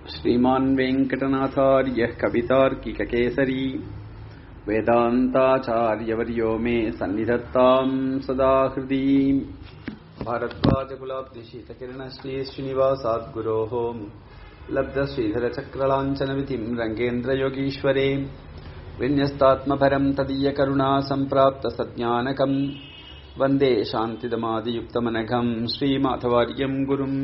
श्रीमान् वेङ्कटनाथार्यः कवितार्किककेसरी वेदान्ताचार्यवर्यो मे सन्निधत्ताम् सदा हृदि भारद्वाजकुलाब्धिशीतकिरणश्रीश्रीनिवासाद्गुरोः लब्धश्रीधरचक्रलाञ्छनविधिम् रङ्गेन्द्रयोगीश्वरे विन्यस्तात्मभरम् तदीयकरुणा सम्प्राप्तसज्ञानकम् वन्दे शान्तिदमादियुक्तमनघम् श्रीमाधवार्यम् गुरुम्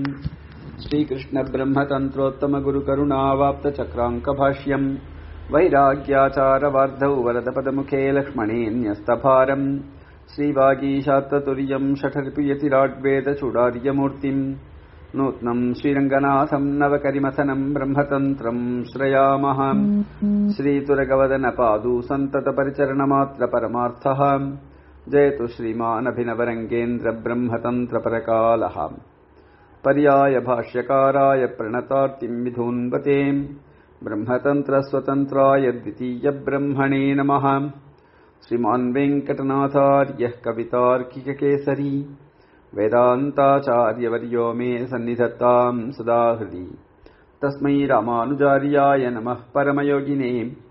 श्रीकृष्णब्रह्मतन्त्रोत्तमगुरुकरुणावाप्तचक्राङ्कभाष्यम् वैराग्याचारवार्धौ वरदपदमुखे लक्ष्मणेऽन्यस्तभारम् श्रीवागीशात्ततुर्यम् षठर्पियतिराड्वेदचूडार्यमूर्तिम् नूत्नम् श्रीरङ्गनाथम् नवकरिमथनम् ब्रह्मतन्त्रम् श्रयामः श्रीतुरगवदनपादू सन्ततपरिचरणमात्रपरमार्थः जयतु श्रीमानभिनवरङ्गेन्द्र ब्रह्मतन्त्रपरकालः पर्याय भाष्यकाराय प्रणतार्तिम् विधून्वते ब्रह्मतन्त्रस्वतन्त्राय द्वितीयब्रह्मणे नमः श्रीमान् वेङ्कटनाथार्यः कवितार्किककेसरी वेदान्ताचार्यवर्यो मे सन्निधत्ताम् सदा हृदि तस्मै रामानुजार्याय नमः परमयोगिने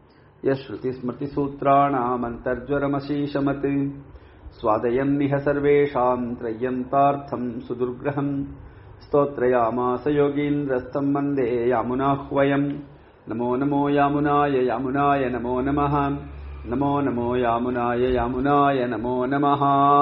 यश्रुतिस्मृतिसूत्राणामन्तर्ज्वरमशीशमत् स्वादयन्निह सर्वेषाम् त्रय्यन्तार्थम् सुदुर्ग्रहम् स्तोत्रयामास योगीन्द्रस्तम् वन्दे यामुनाह्वयम् नमो नमो यामुनाय यामुनाय नमो नमः नमो नमो यामुनाय यामुनाय नमो நமः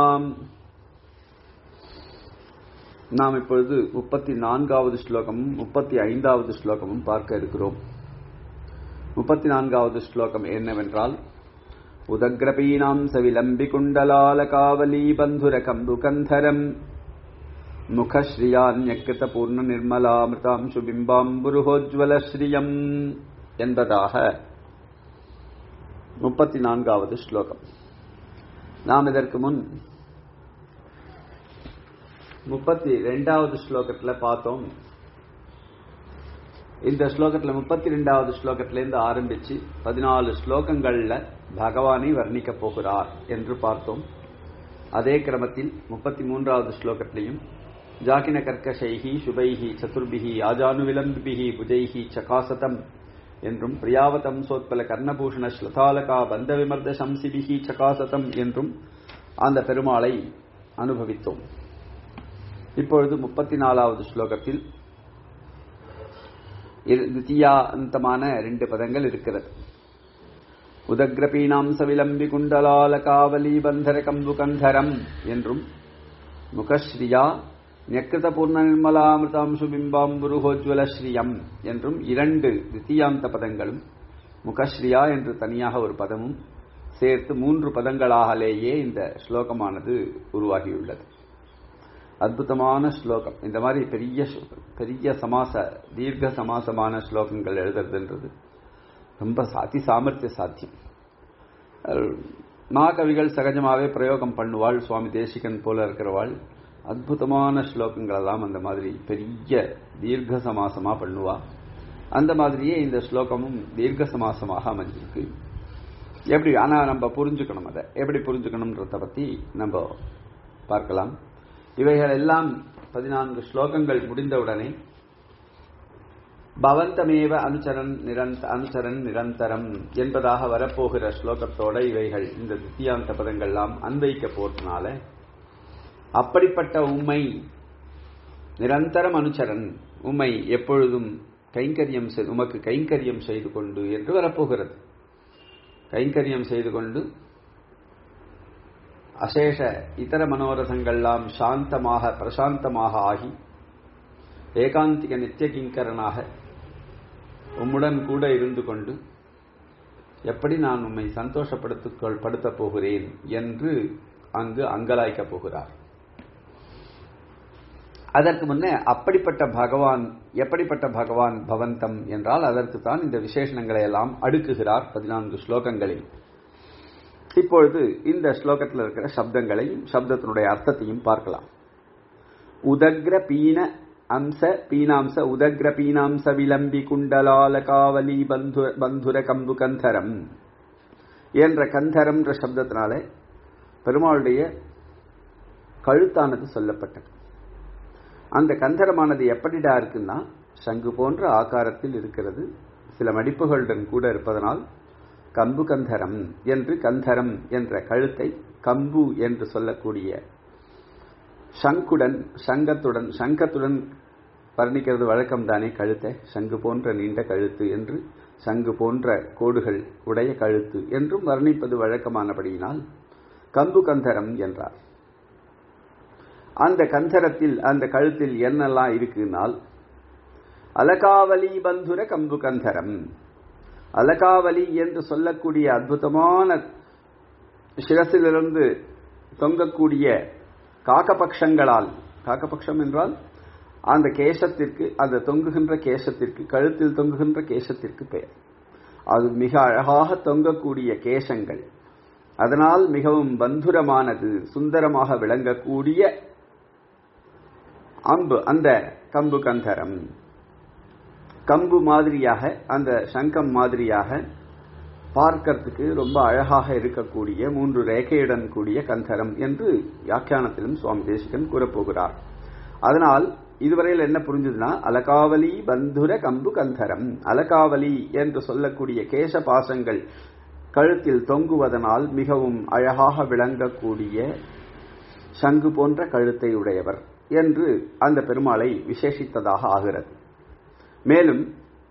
நாம் இப்பொழுது முப்பத்தி நான்காவது ஸ்லோகமும் முப்பத்தி ஐந்தாவது ஸ்லோகமும் பார்க்க இருக்கிறோம் முப்பத்தி நான்காவது ஸ்லோகம் என்னவென்றால் உதக்ரபீனாம் சவிலம்பி குண்டலால காவலி பந்துர கம்பு கந்தரம் முகஸ்ரீயான்யக்கிருத பூர்ண நிர்மலாமிருதாம் சுபிம்பாம்புருஹோஜ்வல ஸ்ரீயம் என்பதாக முப்பத்தி நான்காவது ஸ்லோகம் நாம் இதற்கு முன் முப்பத்தி ரெண்டாவது ஸ்லோகத்துல பார்த்தோம் இந்த ஸ்லோகத்துல முப்பத்தி ரெண்டாவது ஸ்லோகத்திலிருந்து ஆரம்பிச்சு பதினாலு ஸ்லோகங்கள்ல பகவானை வர்ணிக்க போகிறார் என்று பார்த்தோம் அதே கிரமத்தில் முப்பத்தி மூன்றாவது ஸ்லோகத்திலையும் ஜாக்கின கர்க்கஷைஹி சுபைஹி சதுர்பிஹி ஆஜானுவிலம்பிபிஹி புஜைஹி சகாசதம் என்றும் பிரியாவதம் சோத்பல கர்ணபூஷண ஸ்லதாலகா பந்த விமர்த சம்சிபிஹி சகாசதம் என்றும் அந்த பெருமாளை அனுபவித்தோம் இப்பொழுது முப்பத்தி நாலாவது ஸ்லோகத்தில் தித்தியாந்தமான ரெண்டு பதங்கள் இருக்கிறது உதக்ரபீனாம் சவிலம்பி குண்டலால காவலி பந்தர கம்பு கந்தரம் என்றும் முகஸ்ரீயா நெக்கிருத பூர்ண நிர்மலாமிருதாம் சுபிம்பாம்புருஹோஜ்வல ஸ்ரீயம் என்றும் இரண்டு தித்தியாந்த பதங்களும் முகஸ்ரீயா என்று தனியாக ஒரு பதமும் சேர்த்து மூன்று பதங்களாகலேயே இந்த ஸ்லோகமானது உருவாகியுள்ளது அற்புதமான ஸ்லோகம் இந்த மாதிரி பெரிய பெரிய சமாச தீர்க்க சமாசமான ஸ்லோகங்கள் எழுதுறதுன்றது ரொம்ப அதி சாமர்த்திய சாத்தியம் மகாகவிகள் சகஜமாகவே பிரயோகம் பண்ணுவாள் சுவாமி தேசிகன் போல இருக்கிறவாள் அற்புதமான ஸ்லோகங்கள் எல்லாம் அந்த மாதிரி பெரிய தீர்க்க சமாசமா பண்ணுவா அந்த மாதிரியே இந்த ஸ்லோகமும் தீர்க்க சமாசமாக அமைஞ்சிருக்கு எப்படி ஆனா நம்ம புரிஞ்சுக்கணும் அதை எப்படி புரிஞ்சுக்கணும்ன்றத பத்தி நம்ம பார்க்கலாம் இவைகள் எல்லாம் பதினான்கு ஸ்லோகங்கள் முடிந்தவுடனே பவந்தமேவ அனுச்சரன் நிரந்த அனுச்சரன் நிரந்தரம் என்பதாக வரப்போகிற ஸ்லோகத்தோட இவைகள் இந்த தித்தியாந்த பதங்கள்லாம் அன்வைக்க போறதுனால அப்படிப்பட்ட உண்மை நிரந்தரம் அனுச்சரன் உண்மை எப்பொழுதும் கைங்கரியம் உமக்கு கைங்கரியம் செய்து கொண்டு என்று வரப்போகிறது கைங்கரியம் செய்து கொண்டு அசேஷ இதர மனோரதங்கள்லாம் சாந்தமாக பிரசாந்தமாக ஆகி ஏகாந்திக நித்திய கிங்கரனாக உம்முடன் கூட இருந்து கொண்டு எப்படி நான் உம்மை சந்தோஷப்படுத்திக் படுத்தப் போகிறேன் என்று அங்கு அங்கலாய்க்கப் போகிறார் அதற்கு முன்னே அப்படிப்பட்ட பகவான் எப்படிப்பட்ட பகவான் பவந்தம் என்றால் அதற்கு தான் இந்த விசேஷணங்களை எல்லாம் அடுக்குகிறார் பதினான்கு ஸ்லோகங்களில் இப்பொழுது இந்த ஸ்லோகத்தில் இருக்கிற சப்தங்களையும் சப்தத்தினுடைய அர்த்தத்தையும் பார்க்கலாம் உதக்ர பீன அம்ச பீனாம்ச உதக்ர பீனாம்ச விளம்பி குண்டலால காவலி பந்து பந்துர கம்பு கந்தரம் என்ற கந்தரம் என்ற சப்தத்தினால பெருமாளுடைய கழுத்தானது சொல்லப்பட்டது அந்த கந்தரமானது எப்படிடா இருக்குன்னா சங்கு போன்ற ஆகாரத்தில் இருக்கிறது சில மடிப்புகளுடன் கூட இருப்பதனால் கம்பு கந்தரம் என்று கந்தரம் என்ற கழுத்தை கம்பு என்று சொல்லக்கூடிய சங்குடன் சங்கத்துடன் சங்கத்துடன் வர்ணிக்கிறது வழக்கம் தானே கழுத்தை சங்கு போன்ற நீண்ட கழுத்து என்று சங்கு போன்ற கோடுகள் உடைய கழுத்து என்றும் வர்ணிப்பது வழக்கமானபடியினால் கம்பு கந்தரம் என்றார் அந்த கந்தரத்தில் அந்த கழுத்தில் என்னெல்லாம் இருக்குனால் அலகாவலி பந்துர கம்பு கந்தரம் அலகாவலி என்று சொல்லக்கூடிய அற்புதமான சிரசிலிருந்து தொங்கக்கூடிய காக்கபக்ஷங்களால் காக்கபக்ஷம் என்றால் அந்த கேசத்திற்கு அந்த தொங்குகின்ற கேசத்திற்கு கழுத்தில் தொங்குகின்ற கேசத்திற்கு பெயர் அது மிக அழகாக தொங்கக்கூடிய கேசங்கள் அதனால் மிகவும் பந்துரமானது சுந்தரமாக விளங்கக்கூடிய அம்பு அந்த கம்பு கந்தரம் கம்பு மாதிரியாக அந்த சங்கம் மாதிரியாக பார்க்கறதுக்கு ரொம்ப அழகாக இருக்கக்கூடிய மூன்று ரேகையுடன் கூடிய கந்தரம் என்று வியாக்கியானத்திலும் சுவாமி தேசிகன் கூறப்போகிறார் அதனால் இதுவரையில் என்ன புரிஞ்சதுன்னா அலகாவலி பந்துர கம்பு கந்தரம் அலகாவலி என்று சொல்லக்கூடிய கேச பாசங்கள் கழுத்தில் தொங்குவதனால் மிகவும் அழகாக விளங்கக்கூடிய சங்கு போன்ற கழுத்தை உடையவர் என்று அந்த பெருமாளை விசேஷித்ததாக ஆகிறது மேலும்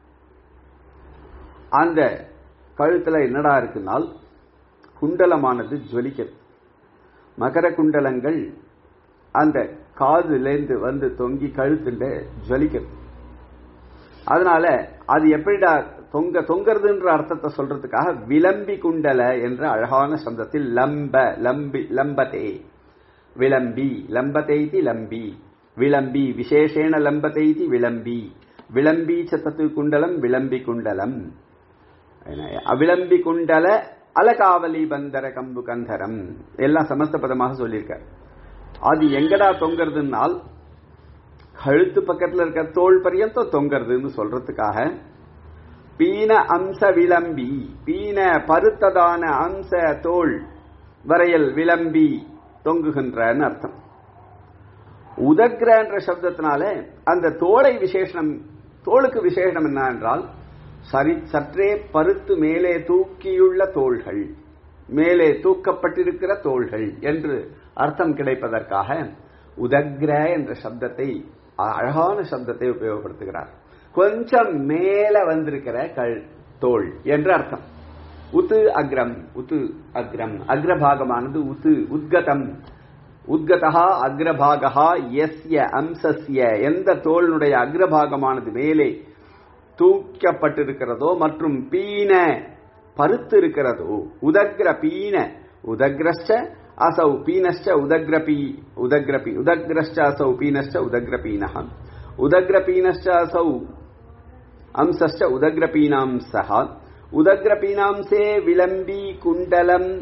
அந்த கழுத்துல என்னடா இருக்குனால் குண்டலமானது ஜுவலிக்கிறது மகர குண்டலங்கள் அந்த காதுலேருந்து வந்து தொங்கி கழுத்துல ஜுவலிக்கிறது அதனால அது எப்படிடா தொங்க தொங்கறதுன்ற அர்த்தத்தை சொல்றதுக்காக விளம்பி குண்டல என்ற அழகான சப்தத்தில் லம்ப லம்பி லம்பதே விளம்பி லம்பதைதி லம்பி விளம்பி விசேஷேன லம்பதைதி விளம்பி விளம்பி சத்தத்து குண்டலம் விளம்பி குண்டலம் அவிளம்பி குண்டல அலகாவலி பந்தர கம்பு கந்தரம் எல்லாம் சமஸ்த பதமாக சொல்லியிருக்கார் அது எங்கடா தொங்குறதுனால் கழுத்து பக்கத்துல இருக்க தோல் பரியந்தம் தொங்குறதுன்னு சொல்றதுக்காக பீன அம்ச விளம்பி பீன பருத்ததான அம்ச தோல் வரையல் விளம்பி தொங்குகின்றன்னு அர்த்தம் உதக்ர என்ற சப்தத்தினால அந்த தோலை விசேஷனம் தோளுக்கு விசேஷனம் என்ன என்றால் சரி சற்றே பருத்து மேலே தூக்கியுள்ள தோள்கள் மேலே தூக்கப்பட்டிருக்கிற தோள்கள் என்று அர்த்தம் கிடைப்பதற்காக உதக்ர என்ற சப்தத்தை அழகான சப்தத்தை உபயோகப்படுத்துகிறார் கொஞ்சம் மேல வந்திருக்கிற கல் தோல் என்று அர்த்தம் உத்து அக்ரம் உத்து அக்ரம் அக்ரபாகமானது உத்து உத்கதம் உத்கதா அக்ரபாகா எஸ்ய அம்சஸ்ய எந்த தோலினுடைய அக்ரபாகமானது மேலே தூக்கப்பட்டிருக்கிறதோ மற்றும் பீன பருத்து இருக்கிறதோ உதக்ர பீன உதக்ரஷ்ட அசௌ பீனஷ்ட உதக்ரபி உதக்ரபி உதக்ரஷ்ட அசௌ பீனஷ்ட உதக்ரபீனः உதக்ரபீனஷ்ட அசௌ அம்சஷ்ட உதக்ரபீனாம்சः உதக்ரபீனாம்சே விளம்பி குண்டலம்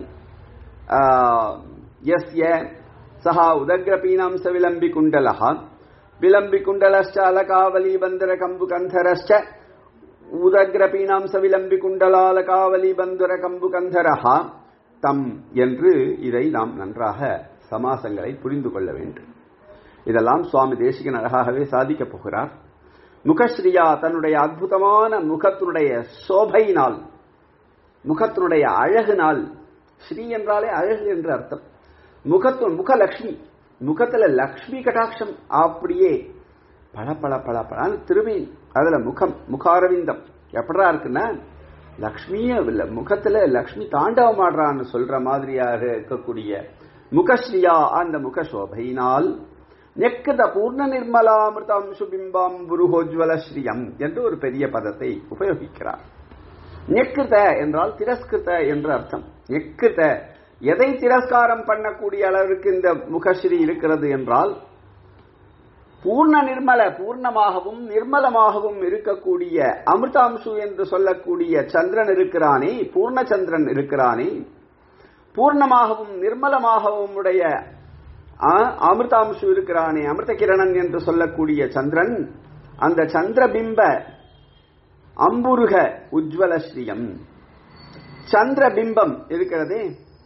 यस्य सः उदग्रपीनांस विलम्बिकुण्डलः विलम्बिकुण्डलश्च अलकावलीबन्धरकम्बुकन्धरश्च உதக்ரபீனாம்ச விளம்பி குண்டலாலகாவலி பந்துர கம்பு கந்தரஹா தம் என்று இதை நாம் நன்றாக சமாசங்களை புரிந்து கொள்ள வேண்டும் இதெல்லாம் சுவாமி தேசிகன் அழகாகவே சாதிக்கப் போகிறார் முகஸ்ரீயா தன்னுடைய அற்புதமான முகத்தினுடைய சோபையினால் முகத்தினுடைய அழகுனால் ஸ்ரீ என்றாலே அழகு என்று அர்த்தம் முகத்து முகலட்சுமி முகத்துல லக்ஷ்மி கடாட்சம் அப்படியே பல பல பல பல திரும்பி அதுல முகம் முகாரவிந்தம் எப்படா இருக்குன்னா லக்ஷ்மியே இல்ல முகத்துல லக்ஷ்மி தாண்டவம் ஆடுறான்னு சொல்ற மாதிரியாக இருக்கக்கூடிய முகஸ்ரீயா அந்த முக சோபையினால் நெக்கத பூர்ண நிர்மலாமிருதம் சுபிம்பாம் புருஹோஜ்வல ஸ்ரீயம் என்று ஒரு பெரிய பதத்தை உபயோகிக்கிறார் நெக்கிருத என்றால் திரஸ்கிருத என்று அர்த்தம் நெக்கிருத எதை திரஸ்காரம் பண்ணக்கூடிய அளவிற்கு இந்த முகஸ்ரீ இருக்கிறது என்றால் பூர்ண நிர்மல பூர்ணமாகவும் நிர்மலமாகவும் இருக்கக்கூடிய அமிர்தாம்சு என்று சொல்லக்கூடிய சந்திரன் இருக்கிறானே பூர்ண சந்திரன் இருக்கிறானே பூர்ணமாகவும் நிர்மலமாகவும் உடைய அமிர்தாம்சு இருக்கிறானே அமிர்த கிரணன் என்று சொல்லக்கூடிய சந்திரன் அந்த சந்திரபிம்ப அம்புருக உஜ்வல ஸ்ரீயம் சந்திரபிம்பம் இருக்கிறதே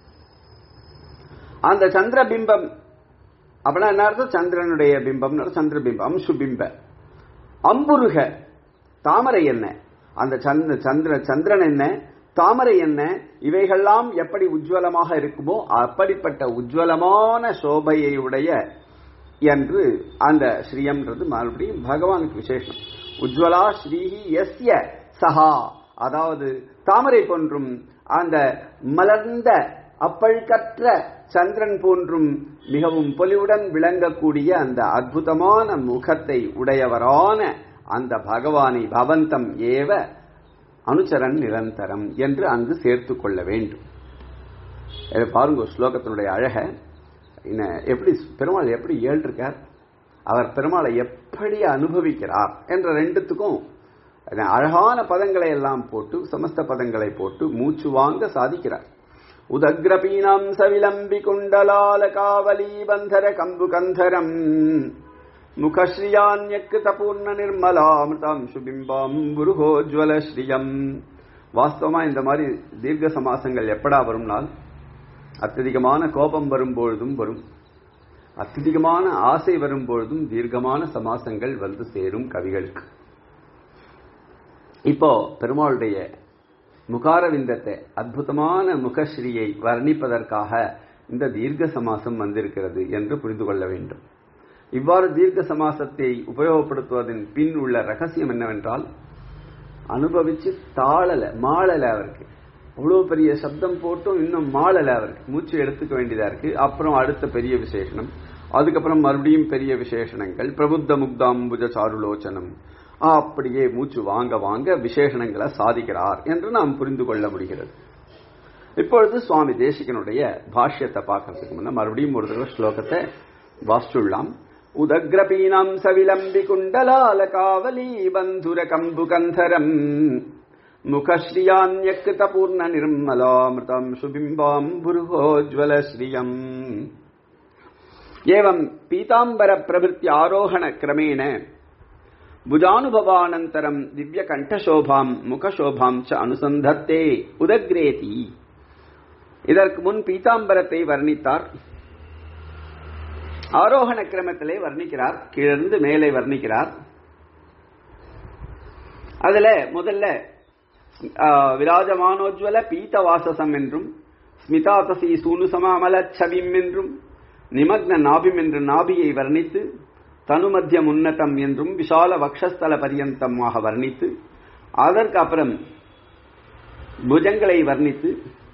அந்த சந்திரபிம்பம் அப்படின்னா என்ன அர்த்தம் சந்திரனுடைய பிம்பம் சந்திரபிம்பம் அம்சு பிம்ப அம்புருக தாமரை என்ன அந்த சந்திர சந்திர சந்திரன் என்ன தாமரை என்ன இவைகள்லாம் எப்படி உஜ்வலமாக இருக்குமோ அப்படிப்பட்ட உஜ்வலமான சோபையை உடைய என்று அந்த ஸ்ரீயம்ன்றது மறுபடியும் பகவானுக்கு விசேஷம் உஜ்வலா ஸ்ரீஹி எஸ்ய சஹா அதாவது தாமரை போன்றும் அந்த மலர்ந்த அப்பழுக்கற்ற சந்திரன் போன்றும் மிகவும் பொலிவுடன் விளங்கக்கூடிய அந்த அற்புதமான முகத்தை உடையவரான அந்த பகவானை பவந்தம் ஏவ அனுச்சரன் நிரந்தரம் என்று அங்கு சேர்த்து கொள்ள வேண்டும் இதை பாருங்க ஸ்லோகத்தினுடைய அழக இன்ன எப்படி பெருமாள் எப்படி ஏழ்ருக்கார் அவர் பெருமாளை எப்படி அனுபவிக்கிறார் என்ற ரெண்டுத்துக்கும் அழகான பதங்களை எல்லாம் போட்டு சமஸ்த பதங்களை போட்டு மூச்சு வாங்க சாதிக்கிறார் உதக்ரபீனாம் சவிலம்பி குண்டலால காவலி பந்தர கம்பு கந்தரம் முகஸ்ரீயான்யக்கிருத பூர்ண நிர்மலாமிருதாம் சுபிம்பாம் புருகோஜ்வல ஸ்ரீயம் வாஸ்தவமா இந்த மாதிரி தீர்க்க சமாசங்கள் எப்படா வரும்னால் அत्यதிகமான கோபம் வரும்பொழுதும் வரும் அत्यதிகமான ஆசை வரும்பொழுதும் தீர்க்கமான சமாசங்கள் வந்து சேரும் கவிகளுக்கு இப்போ பெருமாளுடைய முகாரவிந்தத்தை அற்புதமான முகஸ்ரீயை வர்ணிப்பதற்காக இந்த தீர்க்க சமாசம் வந்திருக்கிறது என்று புரிந்து கொள்ள வேண்டும் இவ்வாறு தீர்க்க சமாசத்தை உபயோகப்படுத்துவதன் பின் உள்ள ரகசியம் என்னவென்றால் அனுபவிச்சு தாளல மாளல அவருக்கு அவ்வளவு பெரிய சப்தம் போட்டும் இன்னும் மாளல அவருக்கு மூச்சு எடுத்துக்க வேண்டியதா இருக்கு அப்புறம் அடுத்த பெரிய விசேஷனம் அதுக்கப்புறம் மறுபடியும் பெரிய விசேஷணங்கள் பிரபுத்த முக்தாம்புஜ சாருலோச்சனம் அப்படியே மூச்சு வாங்க வாங்க விசேஷணங்களை சாதிக்கிறார் என்று நாம் புரிந்து கொள்ள முடிகிறது இப்பொழுது சுவாமி தேசிகனுடைய பாஷ்யத்தை பார்க்கறதுக்கு முன்ன மறுபடியும் ஒரு தடவை ஸ்லோகத்தை வாசிச்சுள்ளாம் உதக்ரபீனாம் சவிலம்பி குண்டலால காவலி பந்துர கம்பு கந்தரம் முகஸ்ரீயான்யக்கிருத பூர்ண நிர்மலாமிருதம் சுபிம்பாம் புருகோஜ்வல ஸ்ரீயம் ஏவம் பீதாம்பர பிரபிருத்தி ஆரோகண கிரமேண புஜானுபவானந்தரம் திவ்ய கண்டசோபாம் முகசோபாம் ச அனுசந்தத்தே உதக்ரேதி இதற்கு முன் பீதாம்பரத்தை வர்ணித்தார் ஆரோகண கிரமத்திலே வர்ணிக்கிறார் கீழிருந்து மேலே வர்ணிக்கிறார் அதுல முதல்ல விராஜமானோஜ்வல பீத வாசசம் என்றும் ஸ்மிதாதசி சூனுசமாமல சவிம் என்றும் நிமக்ன நாபிம் என்று நாபியை வர்ணித்து தனுமத்திய முன்னதம் என்றும் விஷால வக்ஷஸ்தல பரியந்தமாக வர்ணித்து அதற்கு அப்புறம் புஜங்களை வர்ணித்து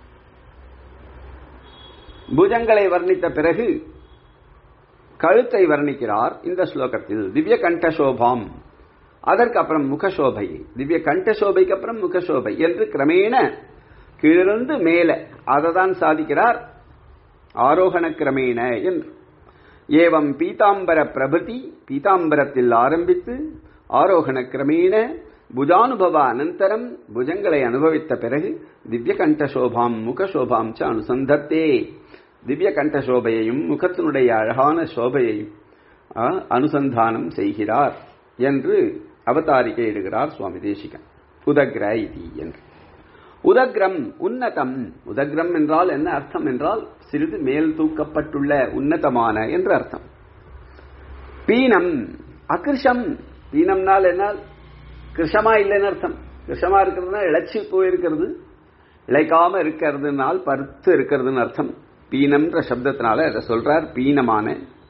புஜங்களை வர்ணித்த பிறகு கழுத்தை வர்ணிக்கிறார் இந்த ஸ்லோகத்தில் திவ்ய கண்டசோபாம் அதற்கு அப்புறம் முகசோபை திவ்ய கண்டசோபைக்கு அப்புறம் முகசோபை என்று கிரமேண கீழிருந்து மேல அதை தான் சாதிக்கிறார் ஆரோகண கிரமேண என்று ஏவம் பீதாம்பர பிரபதி பீதாம்பரத்தில் ஆரம்பித்து ஆரோகண கிரமேண புஜானுபவ அனந்தரம் புஜங்களை அனுபவித்த பிறகு திவ்ய கண்டசோபாம் முகசோபாம் ச அனுசந்தத்தே திவ்ய கண்டசோபையையும் முகத்தினுடைய அழகான சோபையையும் அனுசந்தானம் செய்கிறார் என்று அவதாரிக்கை இடுகிறார் சுவாமி தேசிகன் உதக்ர இதி என்று உதக்ரம் உன்னதம் உதக்ரம் என்றால் என்ன அர்த்தம் என்றால் சிறிது மேல் தூக்கப்பட்டுள்ள உன்னதமான என்று அர்த்தம் பீனம் அகிருஷம் பீனம்னால் என்ன கிருஷமா இல்லைன்னு அர்த்தம் கிருஷமா இருக்கிறதுனா இழைச்சி போயிருக்கிறது இழைக்காம இருக்கிறதுனால் பருத்து இருக்கிறதுன்னு அர்த்தம் பீனம்ன்ற சப்தத்தினால அதை சொல்றார் பீனமான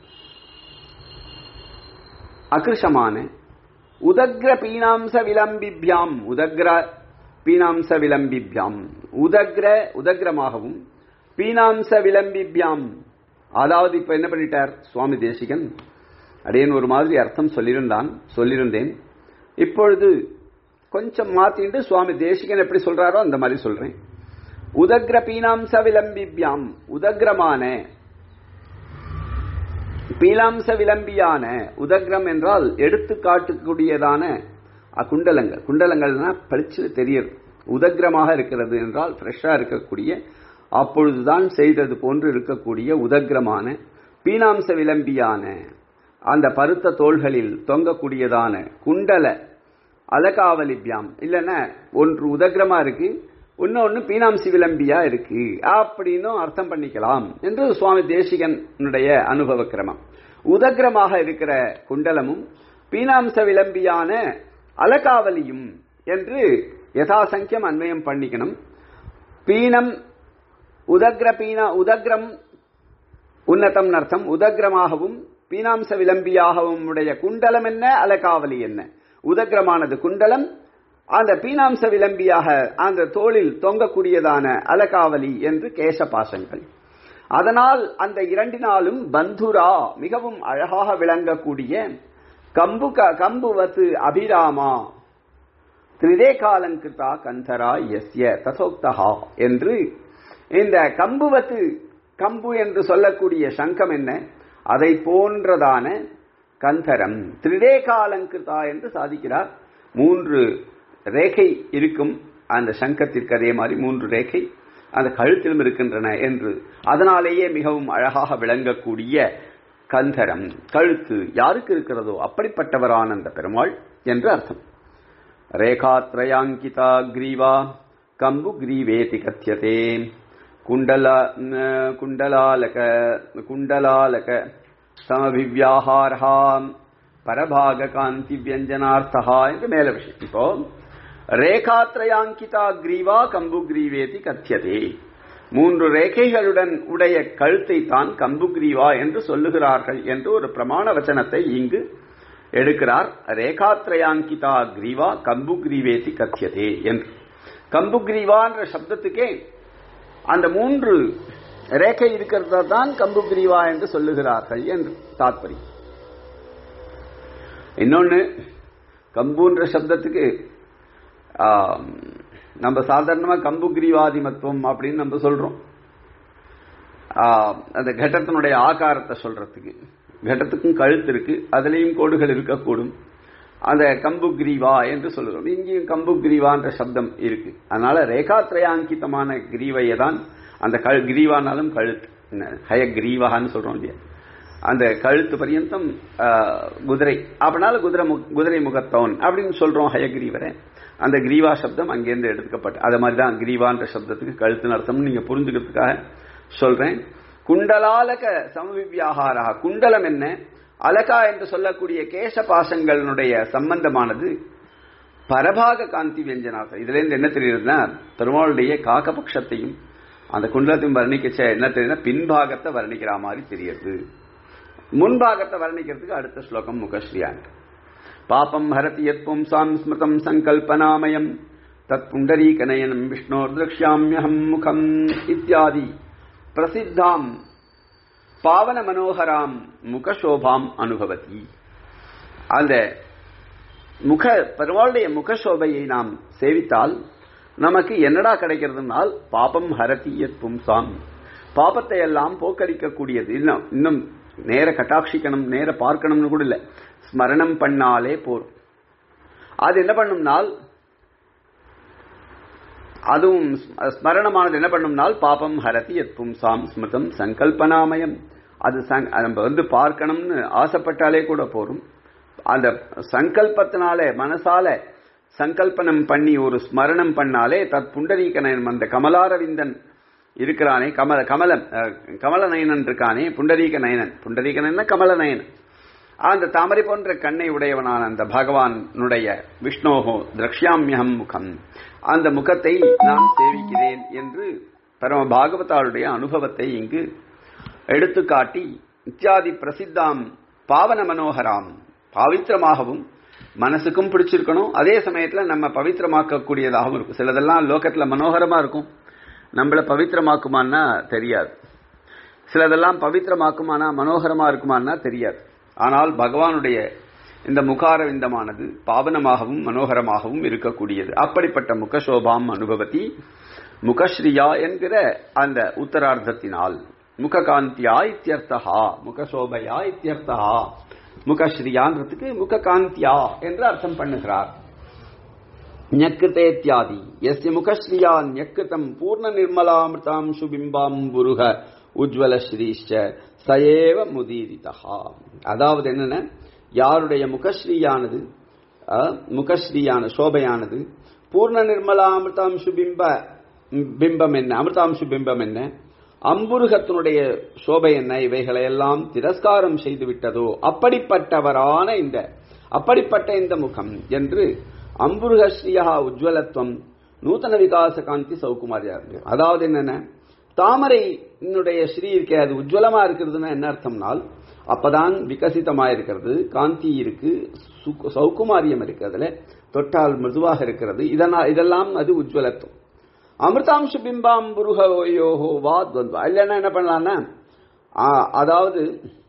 அகிருஷமான உதக்ர பீனாம்ச விளம்பிபியாம் உதக்ர பீனாம்ச விளம்பிபியாம் உதக்ர உதக்ரமாகவும் பீனாம்ச விளம்பிபியாம் அதாவது இப்ப என்ன பண்ணிட்டார் சுவாமி தேசிகன் அடையன் ஒரு மாதிரி அர்த்தம் சொல்லியிருந்தான் சொல்லியிருந்தேன் இப்பொழுது கொஞ்சம் மாத்திட்டு சுவாமி தேசிகன் எப்படி சொல்றாரோ அந்த மாதிரி சொல்றேன் உதக்ர பீனாம்ச விளம்பிபியாம் உதக்ரமான பீலாம்ச விளம்பியான உதக்ரம் என்றால் எடுத்து காட்டக்கூடியதான குண்டலங்கள் குண்டலங்கள்னா பளிச்சு தெரியுது உதக்ரமாக இருக்கிறது என்றால் ஃப்ரெஷ்ஷா இருக்கக்கூடிய அப்பொழுதுதான் செய்தது போன்று இருக்கக்கூடிய உதக்ரமான பீனாம்ச விளம்பியான அந்த பருத்த தோள்களில் தொங்கக்கூடியதான குண்டல அலகாவலிபியாம் இல்லைன்னா ஒன்று உதக்ரமா இருக்கு இன்னொன்னு பீனாம்சி விளம்பியா இருக்கு அப்படின்னும் அர்த்தம் பண்ணிக்கலாம் என்று சுவாமி தேசிகனுடைய அனுபவ கிரமம் உதக்ரமாக இருக்கிற குண்டலமும் பீனாம்ச விளம்பியான அலகாவலியும் என்று யதாசங்கியம் அன்வயம் பண்ணிக்கணும் பீனம் உதக்ர பீனா உதக்ரம் உன்னதம் அர்த்தம் உதக்ரமாகவும் பீனாம்ச விளம்பியாகவும் உடைய குண்டலம் என்ன அலகாவலி என்ன உதக்ரமானது குண்டலம் அந்த பீனாம்ச விளம்பியாக அந்த தோளில் தொங்கக்கூடியதான அலகாவலி என்று கேசபாசங்கள் அதனால் அந்த இரண்டினாலும் பந்துரா மிகவும் அழகாக விளங்கக்கூடிய கம்பு கம்புவத்து அபிராமா திரிதேகாலங்கிருதா கந்தரா எஸ்ய தசோக்தகா என்று இந்த கம்புவத்து கம்பு என்று சொல்லக்கூடிய சங்கம் என்ன அதை போன்றதான கந்தரம் திரிதேகாலங்கிருதா என்று சாதிக்கிறார் மூன்று ரேகை இருக்கும் அந்த சங்கத்திற்கு அதே மாதிரி மூன்று ரேகை அந்த கழுத்திலும் இருக்கின்றன என்று அதனாலேயே மிகவும் அழகாக விளங்கக்கூடிய கந்தரம் கழுத்து யாருக்கு இருக்கிறதோ அப்படிப்பட்டவரான அந்த பெருமாள் என்று அர்த்தம் ரேகாத்ரயாங்கிதா கிரீவா கம்பு கிரீவேதி கத்தியதே குண்டல குண்டலாலக குண்டலாலக சமபிவியாகாரஹாம் பரபாக காந்தி வியஞ்சனார்த்தா என்று மேல விஷயம் இப்போ ரேகாத்ரயாங்கிதா கிரீவா கம்பு கிரீவேதி கத்தியதே மூன்று ரேகைகளுடன் உடைய கழுத்தை தான் கம்புகிரீவா என்று சொல்லுகிறார்கள் என்று ஒரு பிரமாண வச்சனத்தை இங்கு எடுக்கிறார் ரேகாத்ரயாங்கிதா கிரீவா கம்புகிரீவேதி கத்தியதே என்று கம்புகிரீவா என்ற சப்தத்துக்கே அந்த மூன்று ரேகை இருக்கிறதா தான் கம்புகிரீவா என்று சொல்லுகிறார்கள் என்று தாத்பரியம் இன்னொன்னு கம்புன்ற சப்தத்துக்கு நம்ம சாதாரணமா கம்புகிரிவாதி மத்துவம் அப்படின்னு நம்ம சொல்றோம் அந்த கட்டத்தினுடைய ஆகாரத்தை சொல்றதுக்கு கட்டத்துக்கும் கழுத்து இருக்கு அதுலேயும் கோடுகள் இருக்கக்கூடும் அந்த கம்புகிரீவா என்று சொல்லுறோம் இங்கேயும் கம்புகிரீவான்ற சப்தம் இருக்கு அதனால ரேகாத்ரயாங்கிதமான கிரீவையை தான் அந்த கழு கிரீவானாலும் கழுத்து ஹய கிரீவான்னு சொல்றோம் இல்லையா அந்த கழுத்து பரியந்தம் குதிரை அப்படினால குதிரை குதிரை முகத்தவன் அப்படின்னு சொல்றோம் ஹயகிரீவரை அந்த கிரீவா சப்தம் அங்கேருந்து எடுத்துக்கப்பட்டு அது மாதிரி தான் கிரீவான்ற சப்தத்துக்கு கழுத்துன்னு அர்த்தம் நீங்க புரிஞ்சுக்கிறதுக்காக சொல்றேன் குண்டலாலக சமவிவியாகாரா குண்டலம் என்ன அலகா என்று சொல்லக்கூடிய கேச பாசங்களுடைய சம்பந்தமானது பரபாக காந்தி வியஞ்சனார்த்தம் இதுல இருந்து என்ன தெரியுதுன்னா பெருமாளுடைய காக்கபக்ஷத்தையும் அந்த குண்டலத்தையும் வர்ணிக்கச்ச என்ன தெரியுதுன்னா பின்பாகத்தை வர்ணிக்கிற மாதிரி தெரியுது முன்பாகத்தை வர்ணிக்கிறதுக்கு அடுத்த ஸ்லோகம் முகஸ்ரீயாங்க பாபம் ஹரதி யத் பும்சாம் ஸ்மிருதம் சங்கல்பனாமயம் தத் புண்டரீகநயனம் விஷ்ணோர் திரக்ஷாமியகம் முகம் இத்தியாதி பிரசித்தாம் பாவன மனோகராம் முகசோபாம் அனுபவதி அந்த முக பெருமாளுடைய முகசோபையை நாம் சேவித்தால் நமக்கு என்னடா கிடைக்கிறதுனால் பாபம் ஹரதி யத் பும்சாம் பாபத்தை எல்லாம் போக்கடிக்கக்கூடியது இன்னும் இன்னும் நேர கட்டாட்சிக்கணும் நேர பார்க்கணும்னு கூட இல்லை ஸ்மரணம் பண்ணாலே போரும் அது என்ன பண்ணும்னால் அதுவும் ஸ்மரணமானது என்ன பண்ணும்னால் பாபம் ஹரதி எத் பும்சாம் ஸ்மிருதம் சங்கல்பனாமயம் அது நம்ம வந்து பார்க்கணும்னு ஆசைப்பட்டாலே கூட போரும் அந்த சங்கல்பத்தினாலே மனசால சங்கல்பனம் பண்ணி ஒரு ஸ்மரணம் பண்ணாலே தத் புண்டரீகனன் அந்த கமலாரவிந்தன் இருக்கிறானே கமல கமலம் கமல நயனன் இருக்கானே புண்டரீக நயனன் புண்டரீக நயனன் கமல நயனன் அந்த தாமரை போன்ற கண்ணை உடையவனான அந்த பகவானுடைய விஷ்ணோகோ திரக்ஷாமியம் முகம் அந்த முகத்தை நான் சேவிக்கிறேன் என்று பரம பாகவதாருடைய அனுபவத்தை இங்கு எடுத்துக்காட்டி இத்தியாதி பிரசித்தாம் பாவன மனோகராம் பாவித்திரமாகவும் மனசுக்கும் பிடிச்சிருக்கணும் அதே சமயத்துல நம்ம பவித்திரமாக்கக்கூடியதாகவும் இருக்கும் சிலதெல்லாம் லோகத்துல மனோகரமா இருக்கும் நம்மள பவித்திரமாக்குமான்னா தெரியாது சிலதெல்லாம் பவித்திரமாக்குமானா மனோகரமா இருக்குமான்னா தெரியாது ஆனால் பகவானுடைய இந்த முகாரவிந்தமானது பாவனமாகவும் மனோகரமாகவும் இருக்கக்கூடியது அப்படிப்பட்ட முகசோபாம் அனுபவத்தி முகஸ்ரீயா என்கிற அந்த உத்தரார்த்தத்தினால் முககாந்தியா இத்தியர்த்தா முகசோபையா இத்தியர்த்தா முகஸ்ரீயான்றதுக்கு முககாந்தியா என்று அர்த்தம் பண்ணுகிறார் ஞக்கிருத்தேத்யாதி எஸ்ய முகஸ்ரீயா ஞக்கிருத்தம் பூர்ண நிர்மலாமிருதாம் சுபிம்பாம் புருக உஜ்வல ஸ்ரீஷ்ட சயேவ முதீரிதா அதாவது என்னென்ன யாருடைய முகஸ்ரீயானது முகஸ்ரீயான சோபையானது பூர்ண நிர்மலாமிருதாம்சு பிம்ப பிம்பம் என்ன அமிர்தாம்சு பிம்பம் என்ன அம்புருகத்தினுடைய சோபை என்ன இவைகளை எல்லாம் திரஸ்காரம் செய்து விட்டதோ அப்படிப்பட்டவரான இந்த அப்படிப்பட்ட இந்த முகம் என்று அம்புருகஸ்ரீயா உஜ்வலத்துவம் நூத்தன விகாச காந்தி சௌகுமாரியா இருக்கு அதாவது என்னென்ன தாமரையினுடைய ஸ்ரீ இருக்கே அது உஜ்வலமா இருக்கிறதுன்னா என்ன அர்த்தம்னால் அப்பதான் விகசிதமா இருக்கிறது காந்தி இருக்கு சு- சௌகுமாரியம் இருக்கு அதுல தொட்டால் மிருதுவாக இருக்கிறது இதனால் இதெல்லாம் அது உஜ்வலத்துவம் அமிர்தாம்ச பிம்பாம்புருகயோஹோ வா துவந்த்வா இல்லைன்னா என்ன பண்ணலாம்னா ஆ, அதாவது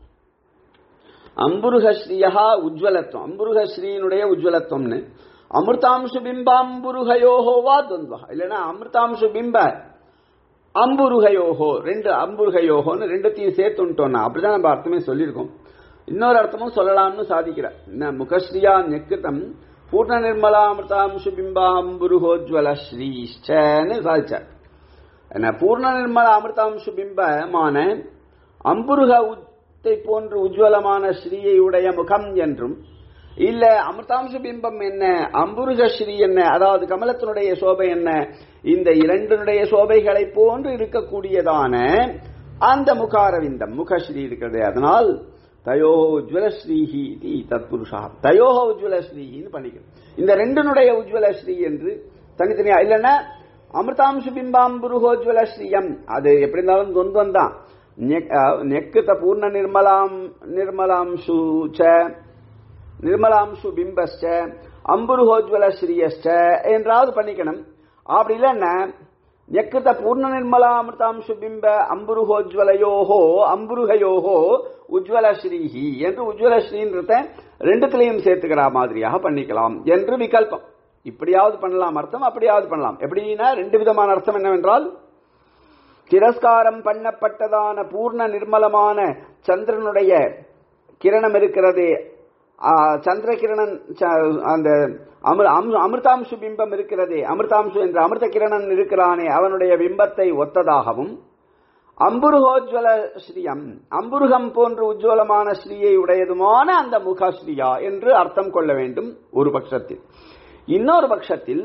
அம்புருகஸ்ரீயா உஜ்வலத்துவம் அம்புருகஸ்ரீனுடைய உஜ்வலத்துவம்னு அமிர்தாம்சு பிம்பாம்புருகயோஹோ வா துவந்த்வா இல்லைன்னா அமிர்தாம்சு பிம்ப அம்புருகயோஹோ ரெண்டு அம்புருகயோஹோன்னு ரெண்டுத்தையும் சேர்த்துட்டோம்னா அப்படிதான் நம்ம அர்த்தமே சொல்லியிருக்கோம் இன்னொரு அர்த்தமும் சொல்லலாம்னு சாதிக்கிறார் என்ன முகஸ்ரீயா நெக்கிருத்தம் பூர்ண நிர்மலாமிருதாம்சு பிம்பாம்புருகோஜ்வல ஸ்ரீஷ்டன்னு சாதிச்சார் என்ன பூர்ண நிர்மல அமிர்தாம்சு பிம்பமான அம்புருக உத்தை போன்று உஜ்வலமான ஸ்ரீயை உடைய முகம் என்றும் இல்ல அமிர்தாம்ச பிம்பம் என்ன அம்புருக ஸ்ரீ என்ன அதாவது கமலத்தினுடைய சோபை என்ன இந்த இரண்டினுடைய சோபைகளை போன்று இருக்கக்கூடியதான அந்த முகாரவிந்தம் முகஸ்ரீ இருக்கிறது அதனால் தயோ உஜ்வலஸ்ரீஹி இதி தத்புருஷா தயோஹ உஜ்வலஸ்ரீஹின்னு பண்ணிக்கணும் இந்த ரெண்டினுடைய உஜ்வலஸ்ரீ என்று தனித்தனியா இல்லைன்னா அமிர்தாம்சு பிம்பாம்புருகோஜ்வல ஸ்ரீயம் அது எப்படி இருந்தாலும் துவந்தம் தான் நெக்குத பூர்ண நிர்மலாம் நிர்மலாம்சு ச நிர்மலாம்சு பிம்பஸ்ச அம்புருகோஜ்வல ஸ்ரீயஸ்ச என்றாவது பண்ணிக்கணும் அப்படி இல்லைன்னா நெக்குத பூர்ண நிர்மலாமிருதாம்சு பிம்ப அம்புருகோஜ்வலயோஹோ அம்புருகயோஹோ உஜ்வல ஸ்ரீஹி என்று உஜ்வல ஸ்ரீன்றத ரெண்டுத்திலையும் சேர்த்துக்கிற மாதிரியாக பண்ணிக்கலாம் என்று விகல்பம் இப்படியாவது பண்ணலாம் அர்த்தம் அப்படியாவது பண்ணலாம் எப்படின்னா ரெண்டு விதமான அர்த்தம் என்னவென்றால் திரஸ்காரம் பண்ணப்பட்டதான பூர்ண நிர்மலமான சந்திரனுடைய கிரணம் இருக்கிறதே ஆ, சந்திர கிரணன் ச- அந்த அமிர்- அம்- அமிர்தாம்சு பிம்பம் இருக்கிறதே அமிர்தாம்சு என்ற அமிர்த கிரணன் இருக்கிறானே அவனுடைய பிம்பத்தை ஒத்ததாகவும் அம்புருகோஜ்வல ஸ்ரீயம் அம்புருகம் போன்று உஜ்வலமான ஸ்ரீயை உடையதுமான அந்த முகஸ்ரீயா என்று அர்த்தம் கொள்ள வேண்டும் ஒரு பட்சத்தில் இன்னொரு பட்சத்தில்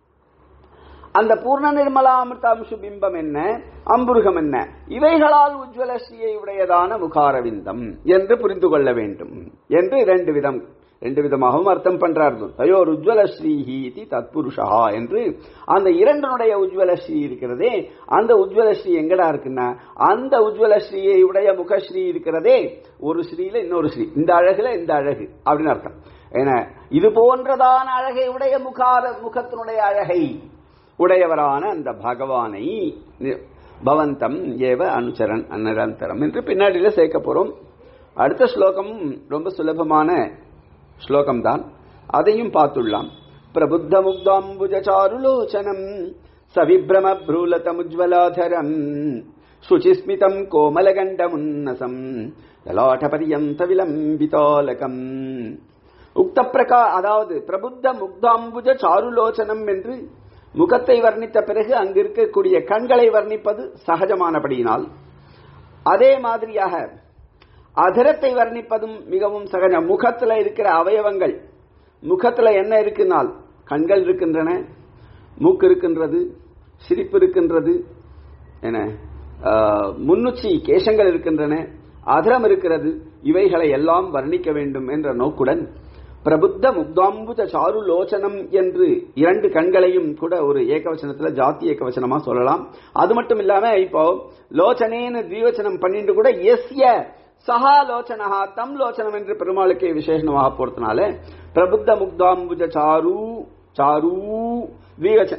அந்த பூர்ண நிர்மலாமிர்தாம்சு பிம்பம் என்ன அம்புருகம் என்ன இவைகளால் உஜ்வல ஸ்ரீயை உடையதான முகாரவிந்தம் என்று புரிந்து கொள்ள வேண்டும் என்று இரண்டு விதம் ரெண்டு விதமாகவும் அர்த்தம் பண்றார் தயோர் உஜ்வல ஸ்ரீஹி இதி தத்புருஷா என்று அந்த இரண்டனுடைய உஜ்வல ஸ்ரீ இருக்கிறதே அந்த உஜ்வல ஸ்ரீ எங்கடா இருக்குன்னா அந்த உஜ்வல ஸ்ரீயை உடைய முகஸ்ரீ இருக்கிறதே ஒரு ஸ்ரீல இன்னொரு ஸ்ரீ இந்த அழகுல இந்த அழகு அப்படின்னு அர்த்தம் ஏன்னா இது போன்றதான அழகை உடைய முகார முகத்தினுடைய அழகை உடையவரான அந்த பகவானை நி- பவந்தம் ஏவ அனுச்சரன் நிரந்தரம் என்று பின்னாடியில சேர்க்க போறோம் அடுத்த ஸ்லோகம் ரொம்ப சுலபமான ஸ்லோகம் தான் அதையும் பார்த்துள்ளலாம் பிரபுத்த முக்தாம்புஜ சாருலோச்சனம் சவிப்ரம ப்ரூலதமுஜ்வலாதரம் சுச்சிஸ்மிதம் கோமலகண்டமுன்னசம் லலாட்டபரியந்த விலம்பிதாலகம் உக்த பிரகா அதாவது பிரபுத்த முக்தாம்புஜ சாருலோச்சனம் என்று முகத்தை வர்ணித்த பிறகு அங்கு இருக்கக்கூடிய கண்களை வர்ணிப்பது சகஜமானபடியினால் அதே மாதிரியாக அதரத்தை வர்ணிப்பதும் மிகவும் சகஜம் முகத்துல இருக்கிற அவயவங்கள் முகத்துல என்ன இருக்குனால் கண்கள் இருக்கின்றன மூக்கு இருக்கின்றது சிரிப்பு இருக்கின்றது என ஆஹ், முன்னுச்சி கேசங்கள் இருக்கின்றன அதரம் இருக்கிறது இவைகளை எல்லாம் வர்ணிக்க வேண்டும் என்ற நோக்குடன் பிரபுத்த முக்தாம்புஜ சாரு லோச்சனம் என்று இரண்டு கண்களையும் கூட ஒரு ஏகவச்சனத்துல ஜாத்தி ஏகவச்சனமா சொல்லலாம் அது மட்டும் இல்லாம இப்போ லோச்சனேன்னு திவச்சனம் பண்ணிட்டு கூட எஸ்ய சஹா லோச்சனஹா தம் லோச்சனம் என்று பெருமாளுக்கே விசேஷமாக போறதுனால பிரபுத்த முக்தாம்புஜ சாரு சாரு திவச்சன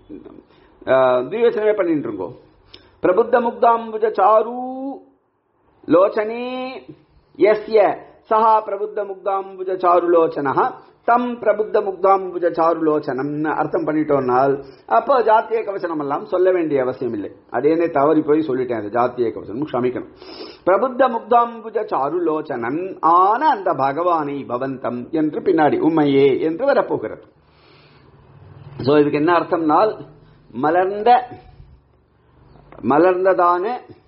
திவச்சனமே பண்ணிட்டு இருக்கோம் பிரபுத்த முக்தாம்புஜ சாரு லோச்சனே எஸ்ய சஹா பிரபுத்த முக்தாம்புஜ சாருலோச்சன தம் பிரபுத்த முக்தாம்புஜ சாருலோச்சனம் அர்த்தம் பண்ணிட்டோம்னால் அப்போ ஜாத்திய கவசனம் எல்லாம் சொல்ல வேண்டிய அவசியம் இல்லை அதே தவறி போய் சொல்லிட்டேன் அது ஜாத்திய கவசனம் க்ஷமிக்கணும் பிரபுத்த முக்தாம்புஜ சாருலோச்சனன் ஆன அந்த பகவானை பவந்தம் என்று பின்னாடி உண்மையே என்று வரப்போகிறது சோ இதுக்கு என்ன அர்த்தம்னால் மலர்ந்த மலர்ந்ததான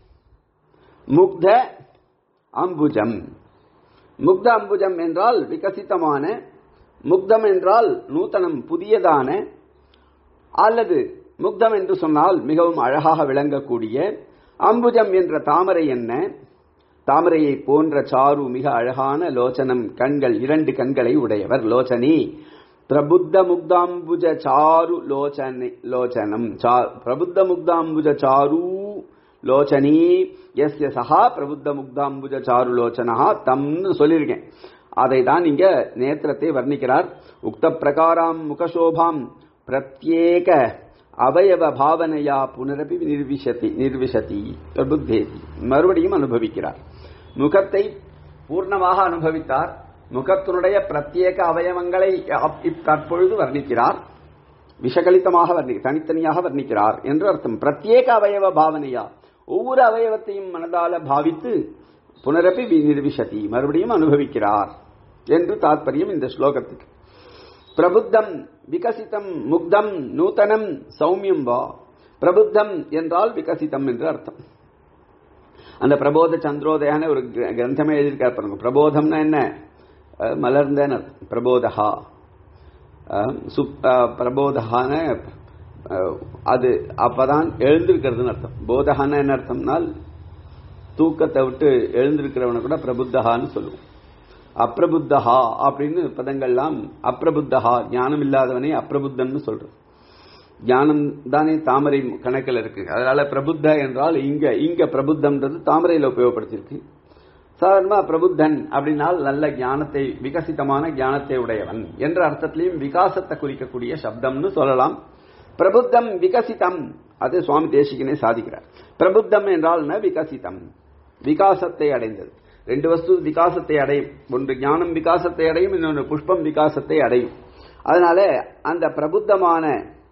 முக்த அம்புஜம் முக்த அம்புஜம் என்றால் விகசித்தமான முக்தம் என்றால் நூத்தனம் புதியதான அல்லது முக்தம் என்று சொன்னால் மிகவும் அழகாக விளங்கக்கூடிய அம்புஜம் என்ற தாமரை என்ன தாமரையை போன்ற சாரு மிக அழகான லோச்சனம் கண்கள் இரண்டு கண்களை உடையவர் லோச்சனி பிரபுத்த முக்தாம்புஜ சாரு லோச்சனி லோச்சனம் பிரபுத்த முக்தாம்புஜ சாரு லோச்சனி எஸ் சஹா பிரபுத்த முக்தாம்புஜ சாரு லோச்சனா தம்னு சொல்லியிருக்கேன் அதை தான் இங்க நேத்திரத்தை வர்ணிக்கிறார் உக்த பிரகாராம் முகசோபாம் பிரத்யேக அவயவ பாவனையா புனரபி நிர்விஷதி நிர்விஷதி பிரபுத்தேதி மறுபடியும் அனுபவிக்கிறார் முகத்தை பூர்ணமாக அனுபவித்தார் முகத்தினுடைய பிரத்யேக அவயவங்களை தற்பொழுது வர்ணிக்கிறார் விஷகலித்தமாக வர்ணி தனித்தனியாக வர்ணிக்கிறார் என்று அர்த்தம் பிரத்யேக அவயவ பாவனையா ஒவ்வொரு அவயவத்தையும் மனதால பாவித்து புனரப்பி நிர்விஷதி மறுபடியும் அனுபவிக்கிறார் என்று தாற்பயம் இந்த ஸ்லோகத்துக்கு பிரபுத்தம் விகசிதம் முக்தம் நூத்தனம் சௌமியம் வா பிரபுத்தம் என்றால் விகசிதம் என்று அர்த்தம் அந்த பிரபோத சந்திரோதயான ஒரு கிரந்தமே எழுதியிருக்கார் பாருங்க பிரபோதம்னா என்ன மலர்ந்தன பிரபோதஹா பிரபோதகான அது அப்பதான் எழுந்திருக்கிறதுன்னு அர்த்தம் போதகான என்ன அர்த்தம்னால் தூக்கத்தை விட்டு எழுந்திருக்கிறவனை கூட பிரபுத்தகான்னு சொல்லுவோம் அப்பிரபுத்தஹா அப்படின்னு பதங்கள்லாம் அப்பிரபுத்தஹா ஞானம் இல்லாதவனே அப்பிரபுத்தன்னு சொல்றோம் ஞானம் தானே தாமரை கணக்கில் இருக்கு அதனால பிரபுத்த என்றால் இங்க இங்க பிரபுத்தம்ன்றது தாமரையில் உபயோகப்படுத்தியிருக்கு சாதாரணமா பிரபுத்தன் அப்படின்னால் நல்ல ஞானத்தை விகசிதமான ஞானத்தை உடையவன் என்ற அர்த்தத்திலையும் விகாசத்தை குறிக்கக்கூடிய சப்தம்னு சொல்லலாம் பிரபுத்தம் விகசிதம் அது சுவாமி தேசிகனே சாதிக்கிறார் பிரபுத்தம் என்றால் விகசிதம் விகாசத்தை அடைந்தது ரெண்டு வஸ்து விகாசத்தை அடையும் ஒன்று ஞானம் விகாசத்தை அடையும் இன்னொன்று புஷ்பம் விகாசத்தை அடையும் அதனால அந்த பிரபுத்தமான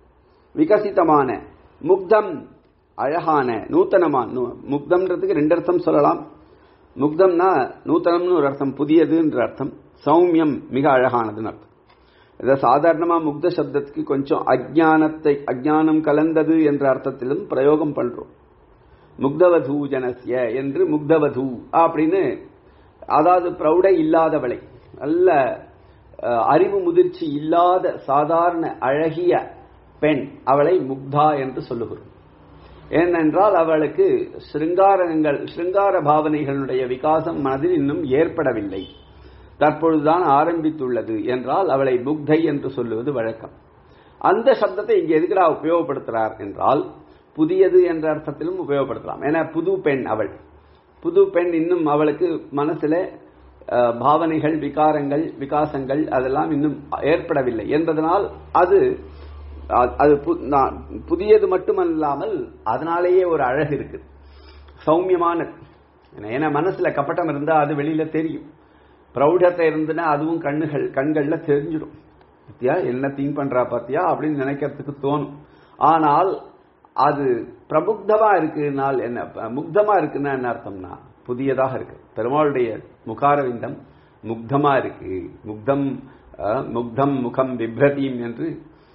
விகசிதமான முக்தம் அழகான நூத்தனமான முக்தம்ன்றதுக்கு ரெண்டு அர்த்தம் சொல்லலாம் முக்தம்னா நூத்தனம்னு ஒரு அர்த்தம் புதியதுன்ற அர்த்தம் சௌமியம் மிக அழகானதுன்னு அர்த்தம் இதை சாதாரணமா முக்த சப்தத்துக்கு கொஞ்சம் அஜானத்தை அஜானம் கலந்தது என்ற அர்த்தத்திலும் பிரயோகம் பண்றோம் முக்தவது ஜனசிய என்று முக்தவது அப்படின்னு அதாவது பிரௌடை இல்லாதவளை நல்ல அறிவு முதிர்ச்சி இல்லாத சாதாரண அழகிய பெண் அவளை முக்தா என்று சொல்லுகிறோம் ஏனென்றால் அவளுக்கு சிருங்காரங்கள் சிருங்கார பாவனைகளுடைய விகாசம் மனதில் இன்னும் ஏற்படவில்லை தற்பொழுதுதான் ஆரம்பித்துள்ளது என்றால் அவளை முக்தை என்று சொல்லுவது வழக்கம் அந்த சப்தத்தை இங்கே எதுக்குடா உபயோகப்படுத்துறார் என்றால் புதியது என்ற அர்த்தத்திலும் உபயோகப்படுத்தலாம் ஏன்னா புது பெண் அவள் புது பெண் இன்னும் அவளுக்கு மனசுல பாவனைகள் விகாரங்கள் விகாசங்கள் அதெல்லாம் இன்னும் ஏற்படவில்லை என்பதனால் அது அது புதியது மட்டுமல்லாமல் அதனாலேயே ஒரு அழகு இருக்கு சௌமியமானது ஏன்னா மனசுல கப்பட்டம் இருந்தா அது வெளியில தெரியும் பிரௌடத்தை இருந்துன்னா அதுவும் கண்ணுகள் கண்கள்ல தெரிஞ்சிடும் பத்தியா என்ன திங்க் பண்றா பாத்தியா அப்படின்னு நினைக்கிறதுக்கு தோணும் ஆனால் அது பிரபுக்தமா இருக்குனால் என்ன முக்தமா இருக்குன்னா என்ன அர்த்தம்னா புதியதாக இருக்கு பெருமாளுடைய முகாரவிந்தம் முக்தமா இருக்கு முக்தம் முக்தம் முகம் விப்ரதீம் என்று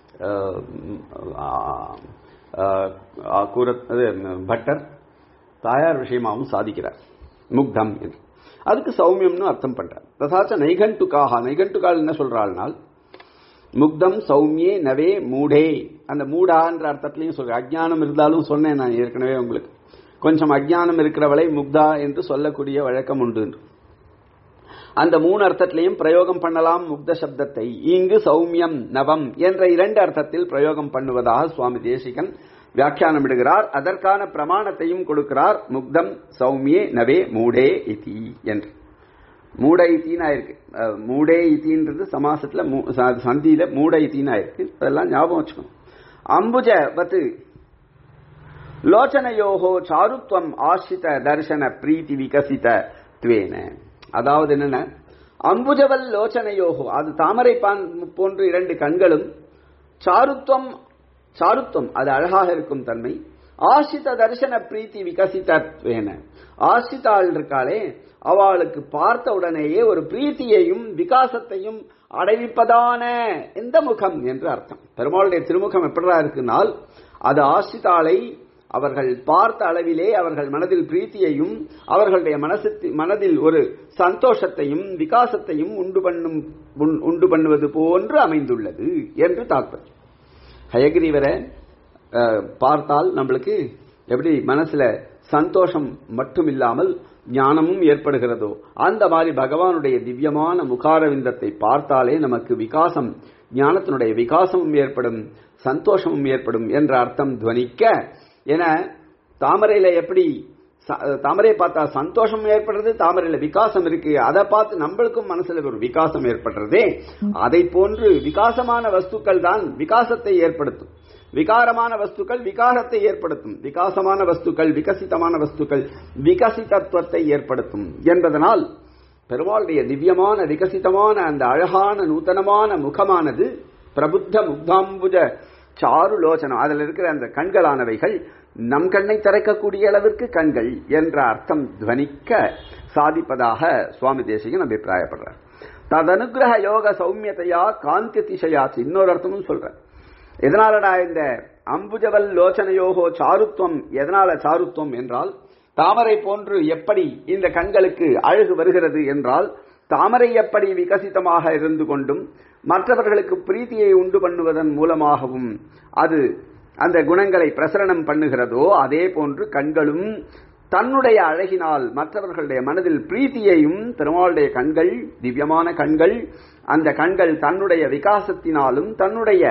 கூற பட்டர் தாயார் விஷயமாவும் சாதிக்கிறார் முக்தம் என்று அதுக்கு சௌமியம்னு அர்த்தம் பண்றார் ததாச்ச நைகண்டுக்காக நைகண்டுக்கால் என்ன சொல்றாள்னால் முக்தம் சௌமியே நவே மூடே அந்த மூடான்ற அர்த்தத்திலையும் சொல்ற அஜ்ஞானம் இருந்தாலும் சொன்னேன் நான் ஏற்கனவே உங்களுக்கு கொஞ்சம் அஜ்ஞானம் இருக்கிறவளை முக்தா என்று சொல்லக்கூடிய வழக்கம் உண்டு அந்த மூணு அர்த்தத்திலையும் பிரயோகம் பண்ணலாம் முக்த சப்தத்தை இங்கு சௌமியம் நவம் என்ற இரண்டு அர்த்தத்தில் பிரயோகம் பண்ணுவதாக சுவாமி தேசிகன் வியாக்கியானமிடுகிறார் அதற்கான பிரமாணத்தையும் கொடுக்கிறார் முக்தம் சௌமியே நவே மூடே இதி என்று மூட இத்தின்னு ஆயிருக்கு மூடே இத்தின்றது சமாசத்துல சந்தியில மூட இத்தின்னு ஆயிருக்கு அதெல்லாம் ஞாபகம் வச்சுக்கணும் அம்புஜ பத்து லோச்சனையோகோ சாருத்வம் ஆசிரித தர்சன பிரீத்தி விகசித துவேன அதாவது என்னென்ன அம்புஜவல் லோச்சனையோகோ அது தாமரை பான் போன்று இரண்டு கண்களும் சாருத்வம் சாருத்வம் அது அழகாக இருக்கும் தன்மை ஆசிரித தரிசன பிரீத்தி விகசித்தத்வேன ஆசிரித்தாள் இருக்காளே அவளுக்கு பார்த்த உடனேயே ஒரு பிரீத்தியையும் விகாசத்தையும் அடைவிப்பதான இந்த முகம் என்று அர்த்தம் பெருமாளுடைய திருமுகம் எப்படா இருக்குனால் அது ஆசிரித்தாளை அவர்கள் பார்த்த அளவிலே அவர்கள் மனதில் பிரீத்தியையும் அவர்களுடைய மனசு மனதில் ஒரு சந்தோஷத்தையும் விகாசத்தையும் உண்டு பண்ணும் உண்டு பண்ணுவது போன்று அமைந்துள்ளது என்று தாற்பயம் ஹயகிரீவரை பார்த்தால் நம்மளுக்கு எப்படி மனசுல சந்தோஷம் மட்டும் இல்லாமல் ஞானமும் ஏற்படுகிறதோ அந்த மாதிரி பகவானுடைய திவ்யமான முகாரவிந்தத்தை பார்த்தாலே நமக்கு விகாசம் ஞானத்தினுடைய விகாசமும் ஏற்படும் சந்தோஷமும் ஏற்படும் என்ற அர்த்தம் துவனிக்க என தாமரையில எப்படி ச- தாமரையை பார்த்தா சந்தோஷம் ஏற்படுறது தாமரையில விகாசம் இருக்கு அதை பார்த்து நம்மளுக்கும் மனசுல ஒரு விகாசம் ஏற்படுறதே அதை போன்று விகாசமான வஸ்துக்கள் தான் விகாசத்தை ஏற்படுத்தும் விகாரமான வஸ்துக்கள் விகாரத்தை ஏற்படுத்தும் விகாசமான வஸ்துக்கள் விகசிதமான வஸ்துக்கள் விகசிதத்துவத்தை ஏற்படுத்தும் என்பதனால் பெருமாளுடைய திவ்யமான விகசிதமான அந்த அழகான நூதனமான முகமானது பிரபுத்த முக்தாம்புஜ சாரு லோச்சனம் அதில் இருக்கிற அந்த கண்களானவைகள் நம் கண்ணை திறக்கக்கூடிய அளவிற்கு கண்கள் என்ற அர்த்தம் துவனிக்க சாதிப்பதாக சுவாமி தேசிகன் அபிப்பிராயப்படுறார் ததனுகிரக யோக சௌமியத்தையா காந்தி திசையாச்சு இன்னொரு அர்த்தமும் சொல்றேன் எதனாலடா இந்த அம்புஜவல் லோச்சனையோகோ சாருத்துவம் எதனால சாருத்துவம் என்றால் தாமரை போன்று எப்படி இந்த கண்களுக்கு அழகு வருகிறது என்றால் தாமரை எப்படி விகசிதமாக இருந்து கொண்டும் மற்றவர்களுக்கு பிரீத்தியை உண்டு பண்ணுவதன் மூலமாகவும் அது அந்த குணங்களை பிரசரணம் பண்ணுகிறதோ அதே போன்று கண்களும் தன்னுடைய அழகினால் மற்றவர்களுடைய மனதில் பிரீத்தியையும் பெருமாளுடைய கண்கள் திவ்யமான கண்கள் அந்த கண்கள் தன்னுடைய விகாசத்தினாலும் தன்னுடைய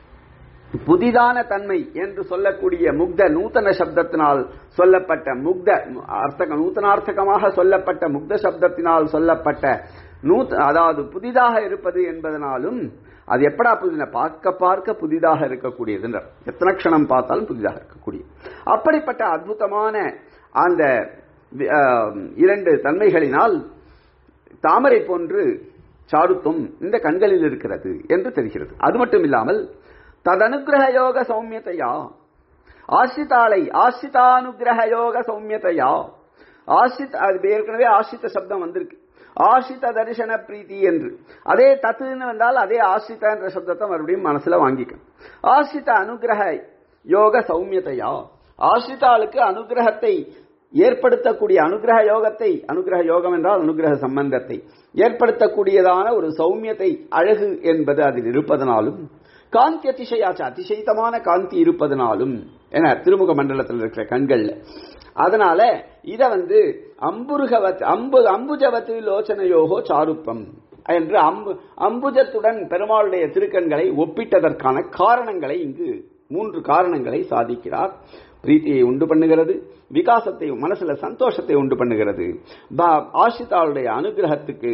புதிதான தன்மை என்று சொல்லக்கூடிய முக்த நூத்தன சப்தத்தினால் சொல்லப்பட்ட முக்த அர்த்தக நூத்தனார்த்தகமாக சொல்லப்பட்ட முக்த சப்தத்தினால் சொல்லப்பட்ட நூத் அதாவது புதிதாக இருப்பது என்பதனாலும் அது எப்படா புதின பார்க்க பார்க்க புதிதாக இருக்கக்கூடியதுன்றார் எத்தனை க்ஷணம் பார்த்தாலும் புதிதாக இருக்கக்கூடிய அப்படிப்பட்ட அற்புதமான அந்த வி- ஆஹ், இரண்டு தன்மைகளினால் தாமரை போன்று சாருத்துவம் இந்த கண்களில் இருக்கிறது என்று தெரிகிறது அது மட்டும் இல்லாமல் ததனுகிரக யோக சௌமியத்தையா ஆசிரிதாளை ஆசிரிதானுகிரக யோக சௌமியத்தையா ஆசித் அது ஏற்கனவே ஆசிரித்த சப்தம் வந்திருக்கு ஆசிரித தரிசன பிரீத்தி என்று அதே தத்துன்னு வந்தால் அதே ஆசிரித என்ற சப்தத்தை மறுபடியும் மனசுல வாங்கிக்கணும் ஆசிரித அனுகிரக யோக சௌமியத்தையா ஆசிரிதாளுக்கு அனுகிரகத்தை ஏற்படுத்தக்கூடிய அனுகிரக யோகத்தை அனுகிரக யோகம் என்றால் அனுகிரக சம்பந்தத்தை ஏற்படுத்தக்கூடியதான ஒரு சௌமியத்தை அழகு என்பது அதில் இருப்பதனாலும் காந்தி அதிசயாச்ச அதிசயித்தமான காந்தி இருப்பதனாலும் என திருமுக மண்டலத்தில் இருக்கிற கண்கள்ல அதனால இத வந்து அம்புருகவத் அம்பு அம்புஜவத்து லோச்சனையோகோ சாருப்பம் என்று அம்பு அம்புஜத்துடன் பெருமாளுடைய திருக்கண்களை ஒப்பிட்டதற்கான காரணங்களை இங்கு மூன்று காரணங்களை சாதிக்கிறார் பிரீத்தியை உண்டு பண்ணுகிறது விகாசத்தை மனசுல சந்தோஷத்தை உண்டு பண்ணுகிறது ப- ஆசிரிதாளுடைய அனுகிரகத்துக்கு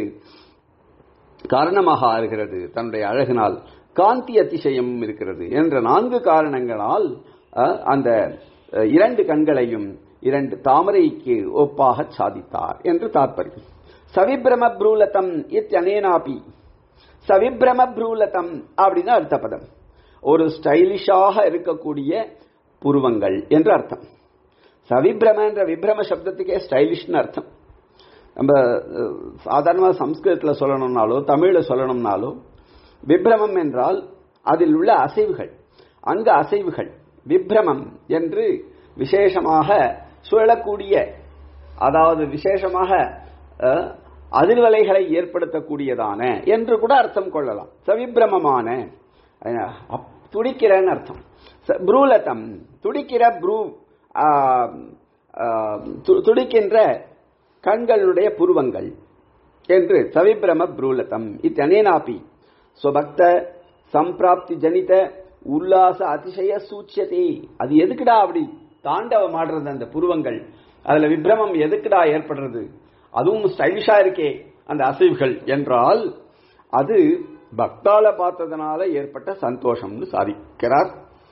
காரணமாக ஆகிறது தன்னுடைய அழகினால் காந்தி அதிசயம் இருக்கிறது என்ற நான்கு காரணங்களால் அஹ், அந்த அஹ், இரண்டு கண்களையும் இரண்டு தாமரைக்கு ஒப்பாக சாதித்தார் என்று தாற்பயம் சவிப்ரம ப்ரூலதம் இத்தனேனாபி சவிப்ரம ப்ரூலதம் அப்படின்னு அர்த்த பதம் ஒரு ஸ்டைலிஷாக இருக்கக்கூடிய புருவங்கள் என்று அர்த்தம் சவிப்ரம என்ற விப்ரம சப்தத்துக்கே ஸ்டைலிஷ்னு அர்த்தம் நம்ம அஹ், சாதாரணமா சம்ஸ்கிருதத்தில் சொல்லணும்னாலோ தமிழ்ல சொல்லணும்னாலோ விப்ரமம் என்றால் அதில் உள்ள அசைவுகள் அங்க அசைவுகள் விப்ரமம் என்று விசேஷமாக சுழலக்கூடிய அதாவது விசேஷமாக அஹ், அதிர்வலைகளை ஏற்படுத்தக்கூடியதான என்று கூட அர்த்தம் கொள்ளலாம் சவிப்ரமமான அஹ், அப்- துடிக்கிறன்னு அர்த்தம் ச- ப்ரூலதம் துடிக்கிற ப்ரூ ஆஹ், ஆஹ், து- துடிக்கின்ற கண்களுடைய புருவங்கள் என்று சவிப்ரம ப்ரூலதம் இத்தனேனாபி ஸ்வபக்த சம்பிராப்தி ஜனித உல்லாச அதிசய சூச்சியதே அது எதுக்குடா அப்படி தாண்டவம் ஆடுறது அந்த புருவங்கள் அதுல விப்ரமம் எதுக்குடா ஏற்படுறது அதுவும் ஸ்டைலிஷா இருக்கே அந்த அசைவுகள் என்றால் அது பக்தால பார்த்ததுனால ஏற்பட்ட சந்தோஷம்னு சாதிக்கிறார்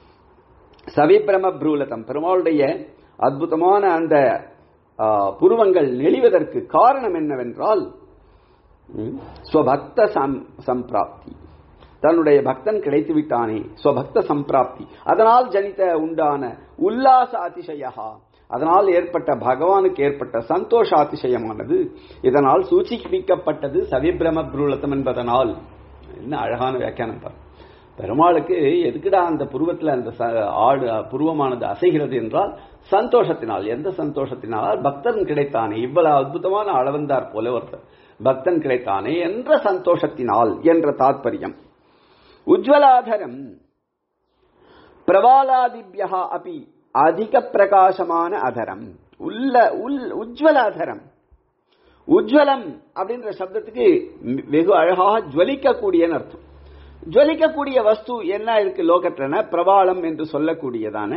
சவிபிரம ப்ரூலதம் பெருமாளுடைய அற்புதமான அந்த ஆ, புருவங்கள் நெளிவதற்கு காரணம் என்னவென்றால் ம், ஸ்வபக்த சம்- சம்பிராப்தி தன்னுடைய பக்தன் கிடைத்து விட்டானே ஸ்வபக்த சம்பிராப்தி அதனால் ஜனித உண்டான உல்லாச அதிசயா அதனால் ஏற்பட்ட பகவானுக்கு ஏற்பட்ட சந்தோஷ அதிசயமானது இதனால் சூச்சிப்பிக்கப்பட்டது சவிபிரம ப்ரூலதம் என்பதனால் என்ன அழகான வியாக்கியானம் பாரு பெருமாளுக்கு எதுக்குடா அந்த புருவத்தில் அந்த ச- ஆடு புருவமானது அசைகிறது என்றால் சந்தோஷத்தினால் எந்த சந்தோஷத்தினால் பக்தன் கிடைத்தானே இவ்வளவு அற்புதமான அளவந்தார் போல ஒருத்தர் பக்தன் கிடைத்தானே என்ற சந்தோஷத்தினால் என்ற தாத்பரியம் உஜ்வலாதரம் பிரபாலாதிபியா அப்படி அதிக பிரகாசமான அதரம் உள்ள உல் உஜ்வலாதரம் உஜ்வலம் அப்படின்ற சப்தத்துக்கு வெகு அழகாக ஜுவலிக்கக்கூடியன்னு அர்த்தம் ஜுவலிக்கக்கூடிய வஸ்து என்ன இருக்கு லோகத்துல பிரபாளம் என்று சொல்லக்கூடியதான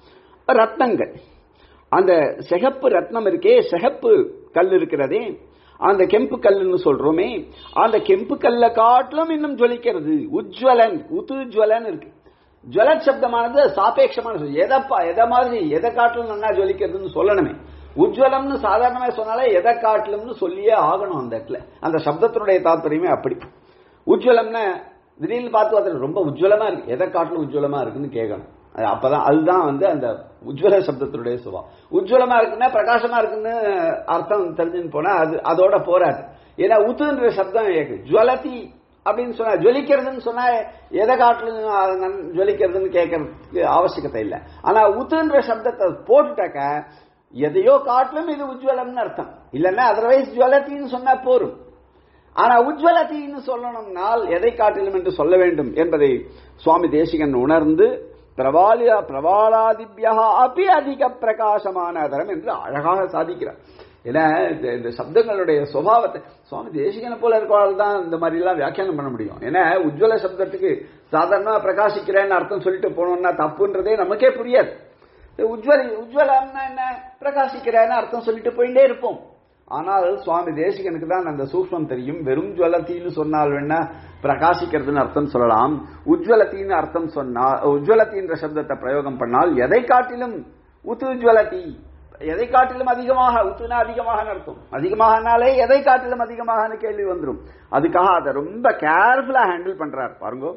ரத்னங்கள் அந்த சிகப்பு ரத்னம் இருக்கே சிகப்பு கல் இருக்கிறதே அந்த கெம்பு கல்லுன்னு சொல்றோமே அந்த கெம்பு கல்ல காட்டிலும் இன்னும் ஜொலிக்கிறது உஜ்வலன் உத்துஜ்வலன் இருக்கு ஜுவல சப்தமானது சாபேட்சமான சொல்லு. எதப்பா எதை மாதிரி எதை காட்டிலும் நல்லா ஜொலிக்கிறதுன்னு சொல்லணுமே உஜ்வலம்னு சாதாரணமா சொன்னாலே எதை காட்டிலும்னு சொல்லியே ஆகணும் அந்த இடத்துல அந்த சப்தத்தினுடைய தாற்பயமே அப்படி உஜ்வலம்னா திடீர்னு பார்த்து பார்த்து ரொம்ப உஜ்வலமா இருக்கு எதை காட்டிலும் உஜ்வலமா இருக்குன்னு கேட்கணும் அது அப்பதான் அதுதான் வந்து அந்த உஜ்வல சப்தத்தினுடைய சுபா உஜ்வலமா இருக்குன்னா பிரகாசமா இருக்குன்னு அர்த்தம் தெரிஞ்சுன்னு போனா அது அதோட போராது ஏன்னா உத்துன்ற சப்தம் இருக்கு ஜுவலதி அப்படின்னு சொன்னா ஜொலிக்கிறதுன்னு சொன்னா எதை காட்டிலும் அது நன்- ஜொலிக்கிறதுன்னு கேட்கறதுக்கு அவசியகத்தை இல்லை ஆனா உத்துன்ற சப்தத்தை போட்டுட்டாக்க எதையோ காட்டிலும் இது உஜ்வலம்னு அர்த்தம் இல்லைன்னா அதர்வைஸ் ஜுவலத்தின்னு சொன்னா போரும் ஆனா உஜ்வலத்தின்னு சொல்லணும்னால் எதை காட்டிலும் என்று சொல்ல வேண்டும் என்பதை சுவாமி தேசிகன் உணர்ந்து பிரபாலியா பிரபாலாதிபியா அப்பி அதிக பிரகாசமான அதரம் என்று அழகாக சாதிக்கிறார் ஏன்னா இந்த- இந்த சப்தங்களுடைய சுபாவத்தை சுவாமி தேசிகனை போல இருக்கவாள் தான் இந்த மாதிரி எல்லாம் வியாக்கியானம் பண்ண முடியும் ஏன்னா உஜ்வல சப்தத்துக்கு சாதாரணமா பிரகாசிக்கிறேன்னு அர்த்தம் சொல்லிட்டு போனோம்னா தப்புன்றதே நமக்கே புரியாது உஜ்வல உஜ்வலம்னா என்ன பிரகாசிக்கிறேன்னு அர்த்தம் சொல்லிட்டு போயிட்டே இருப்போம் ஆனால் சுவாமி தேசிகனுக்கு தான் அந்த சூக்ஷ்மம் தெரியும் வெறும் ஜுவலத்தின்னு சொன்னால் வேணா பிரகாசிக்கிறதுன்னு அர்த்தம் சொல்லலாம் உஜ்வலத்தின்னு அர்த்தம் சொன்னால் உஜ்வலத்தின்ற சப்தத்தை பிரயோகம் பண்ணால் எதை காட்டிலும் உத்துஜ்வலதி எதை காட்டிலும் அதிகமாக உத்துனா அதிகமாக அர்த்தம் அதிகமாகனாலே எதை காட்டிலும் அதிகமாக கேள்வி வந்துரும் அதுக்காக அதை ரொம்ப கேர்ஃபுல்லா ஹேண்டில் பண்றார் பாருங்க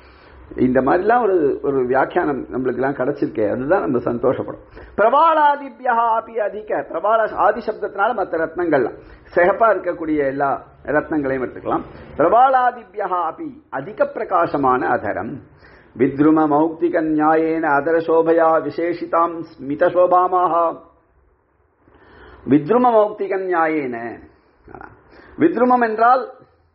இந்த மாதிரிலாம் ஒரு ஒரு வியாக்கியானம் நம்மளுக்கு எல்லாம் கிடைச்சிருக்கே அதுதான் நம்ம சந்தோஷப்படும் பிரபாலாதிபியா ஆபி அதிக பிரபால ஆதி சப்தத்தினால மற்ற ரத்னங்கள்லாம் சிகப்பா இருக்கக்கூடிய எல்லா ரத்னங்களையும் எடுத்துக்கலாம் பிரபாலாதிபியா ஆபி அதிக பிரகாசமான அதரம் வித்ரும மௌக்திக நியாயேன அதர சோபையா விசேஷிதாம் ஸ்மித சோபாமாக வித்ரும மௌக்திக நியாயேன வித்ருமம் என்றால்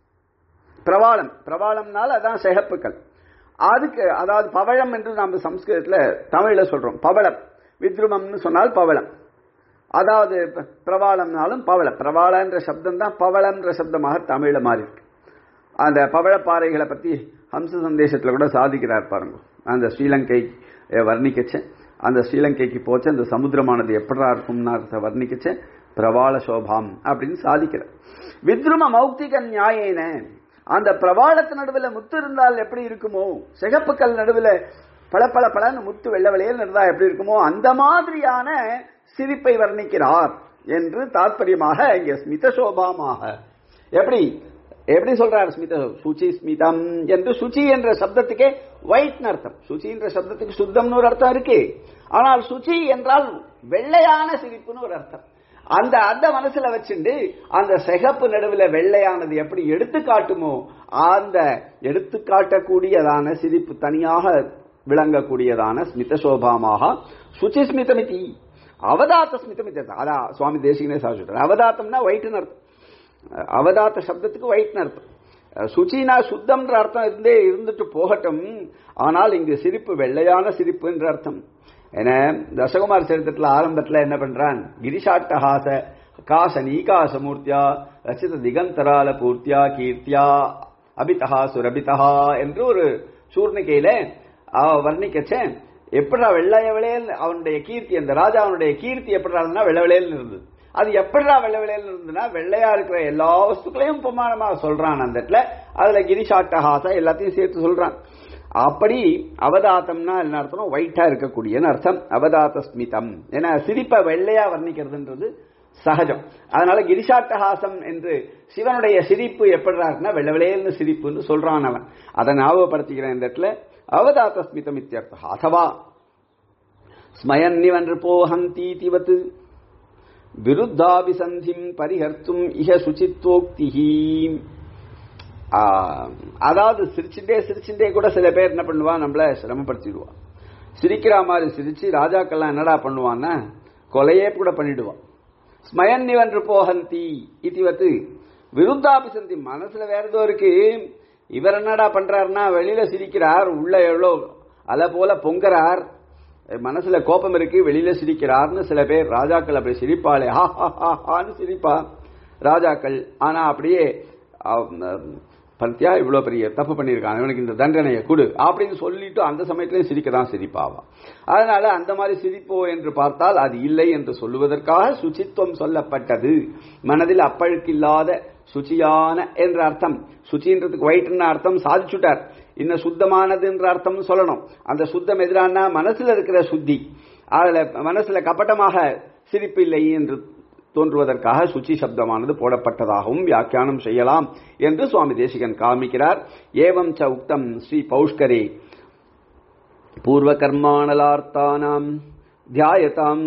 பிரபாளம் பிரபாளம்னால அதான் சிகப்புக்கள் அதுக்கு அதாவது பவழம் என்று நாம் சம்ஸ்கிருதத்துல தமிழ்ல சொல்றோம் பவளம் வித்ருமம்னு சொன்னால் பவளம் அதாவது ப- பிரபாளம்னாலும் பவளம் பிரபாள என்ற சப்தம் தான் பவளம்ன்ற சப்தமாக தமிழ்ல மாறி இருக்கு அந்த பவழப்பாறைகளை பத்தி ஹம்ச சந்தேசத்துல கூட சாதிக்கிறார் பாருங்க அந்த ஸ்ரீலங்கை அஹ், வர்ணிக்கச்ச அந்த ஸ்ரீலங்கைக்கு போச்ச அந்த சமுத்திரமானது எப்படா இருக்கும்னு அர்த்த வர்ணிக்கச்ச பிரபாள சோபாம் அப்படின்னு சாதிக்கிறார் வித்ரும மௌக்திக நியாயேன அந்த பிரபாளத்து நடுவில் முத்து இருந்தால் எப்படி இருக்குமோ சிகப்புக்கல் நடுவில் பல பல பலன்னு முத்து வெள்ள வெள்ளையில் இருந்தா எப்படி இருக்குமோ அந்த மாதிரியான சிரிப்பை வர்ணிக்கிறார் என்று தாற்பயமாக இங்கே ஸ்மித சோபாமாக எப்படி எப்படி சொல்றார் ஸ்மித சுச்சி ஸ்மிதம் என்று சுச்சி என்ற சப்தத்துக்கே ஒயிட் அர்த்தம் சுச்சி என்ற சப்தத்துக்கு சுத்தம்னு ஒரு அர்த்தம் இருக்கு ஆனால் சுச்சி என்றால் வெள்ளையான சிரிப்புன்னு ஒரு அர்த்தம் அந்த அந்த மனசுல வச்சுண்டு அந்த சிகப்பு நடுவுல வெள்ளையானது எப்படி எடுத்து காட்டுமோ அந்த எடுத்து காட்டக்கூடியதான சிரிப்பு தனியாக விளங்கக்கூடியதான ஸ்மித சோபாமாக சுச்சி ஸ்மிதமிதி அவதாத்த ஸ்மிதமிதி அதான் சுவாமி தேசிகனே சாதிச்சுட்டார் அவதாத்தம்னா ஒயிட்னு அர்த்தம் அவதாத்த சப்தத்துக்கு ஒயிட்னு அர்த்தம் சுச்சினா சுத்தம்ன்ற அர்த்தம் இருந்தே இருந்துட்டு போகட்டும் ஆனால் இங்கு சிரிப்பு வெள்ளையான சிரிப்பு என்ற அர்த்தம் என தசகுமார் சரித்திரத்தில் ஆரம்பத்தில் என்ன பண்றான் கிரிஷாட்டஹாச காச நீகாச மூர்த்தியா ரச்சித திகந்தரால பூர்த்தியா கீர்த்தியா அபிதஹா சுரபிதஹா என்று ஒரு சூர்ணிகையில அவ வர்ணிக்கச்சேன் எப்படா வெள்ளைய விளையல் அவனுடைய கீர்த்தி அந்த ராஜா அவனுடைய கீர்த்தி எப்படா இருந்ததுன்னா வெள்ளை விளையல் இருந்தது அது எப்படா வெள்ளை விளையல் இருந்ததுன்னா வெள்ளையா இருக்கிற எல்லா வஸ்துக்களையும் பிரமாணமா சொல்றான் அந்த இடத்துல அதுல கிரிஷாட்டஹாசா எல்லாத்தையும் சேர்த்து சொல்றான் அப்படி அவதாத்தம்னா என்ன அர்த்தம் ஒயிட்டா இருக்கக்கூடியன்னு அர்த்தம் அவதாத்த ஸ்மிதம் ஏன்னா சிரிப்பை வெள்ளையா வர்ணிக்கிறதுன்றது சகஜம் அதனால கிரிஷாட்டஹாசம் என்று சிவனுடைய சிரிப்பு எப்படிறாருன்னா வெள்ள விளையல்னு சிரிப்புன்னு சொல்றான் அவன் அதை ஞாபகப்படுத்திக்கிறேன் இந்த இடத்துல அவதாத்த ஸ்மிதம் இத்தியர்த்தம் அதவா ஸ்மயன்னிவன் போஹந்தீதிவத் விருத்தாபிசந்திம் பரிஹர்த்தும் இஹ சுச்சித்வோக்திஹி அதாவது சிரிச்சுட்டே சிரிச்சுட்டே கூட சில பேர் என்ன பண்ணுவா நம்மள சிரமப்படுத்திடுவா சிரிக்கிற மாதிரி சிரிச்சு ராஜாக்கள்லாம் என்னடா பண்ணுவான்னா கொலையே கூட பண்ணிடுவான் ஸ்மயன் நிவன்று போகந்தி இதுவத்து விருத்தாபிசந்தி மனசுல வேற ஏதோ இருக்கு இவர் என்னடா பண்றாருன்னா வெளியில சிரிக்கிறார் உள்ள எவ்வளோ அல போல பொங்குறார் மனசுல கோபம் இருக்கு வெளியில சிரிக்கிறார்னு சில பேர் ராஜாக்கள் அப்படி சிரிப்பாளே ஹா ஹா ஹா ஹான்னு சிரிப்பா ராஜாக்கள் ஆனா அப்படியே அஹ், பத்தியா இவ்வளவு பெரிய தப்பு பண்ணியிருக்கான் இவனுக்கு இந்த தண்டனையை கொடு அப்படின்னு சொல்லிட்டு அந்த சமயத்திலையும் சிரிக்க தான் சிரிப்பாவா அதனால அந்த மாதிரி சிரிப்போ என்று பார்த்தால் அது இல்லை என்று சொல்லுவதற்காக சுச்சித்துவம் சொல்லப்பட்டது மனதில் அப்பழுக்கில்லாத சுச்சியான என்ற அர்த்தம் சுச்சின்றதுக்கு ஒயிட்னு அர்த்தம் சாதிச்சுட்டார் இன்னும் சுத்தமானது என்ற அர்த்தம் சொல்லணும் அந்த சுத்தம் எதிரானா மனசுல இருக்கிற சுத்தி அதுல மனசுல கபட்டமாக சிரிப்பு இல்லை என்று தோன்றுவதற்காக சுச்சி சப்தமானது போடப்பட்டதாகவும் வியாக்கியானம் செய்யலாம் என்று சுவாமி தேசிகன் காமிக்கிறார் ஏவம் ச உக்தம் ஸ்ரீ பௌஷ்கரே பூர்வ கர்மாணலார்த்தானாம் தியாயதாம்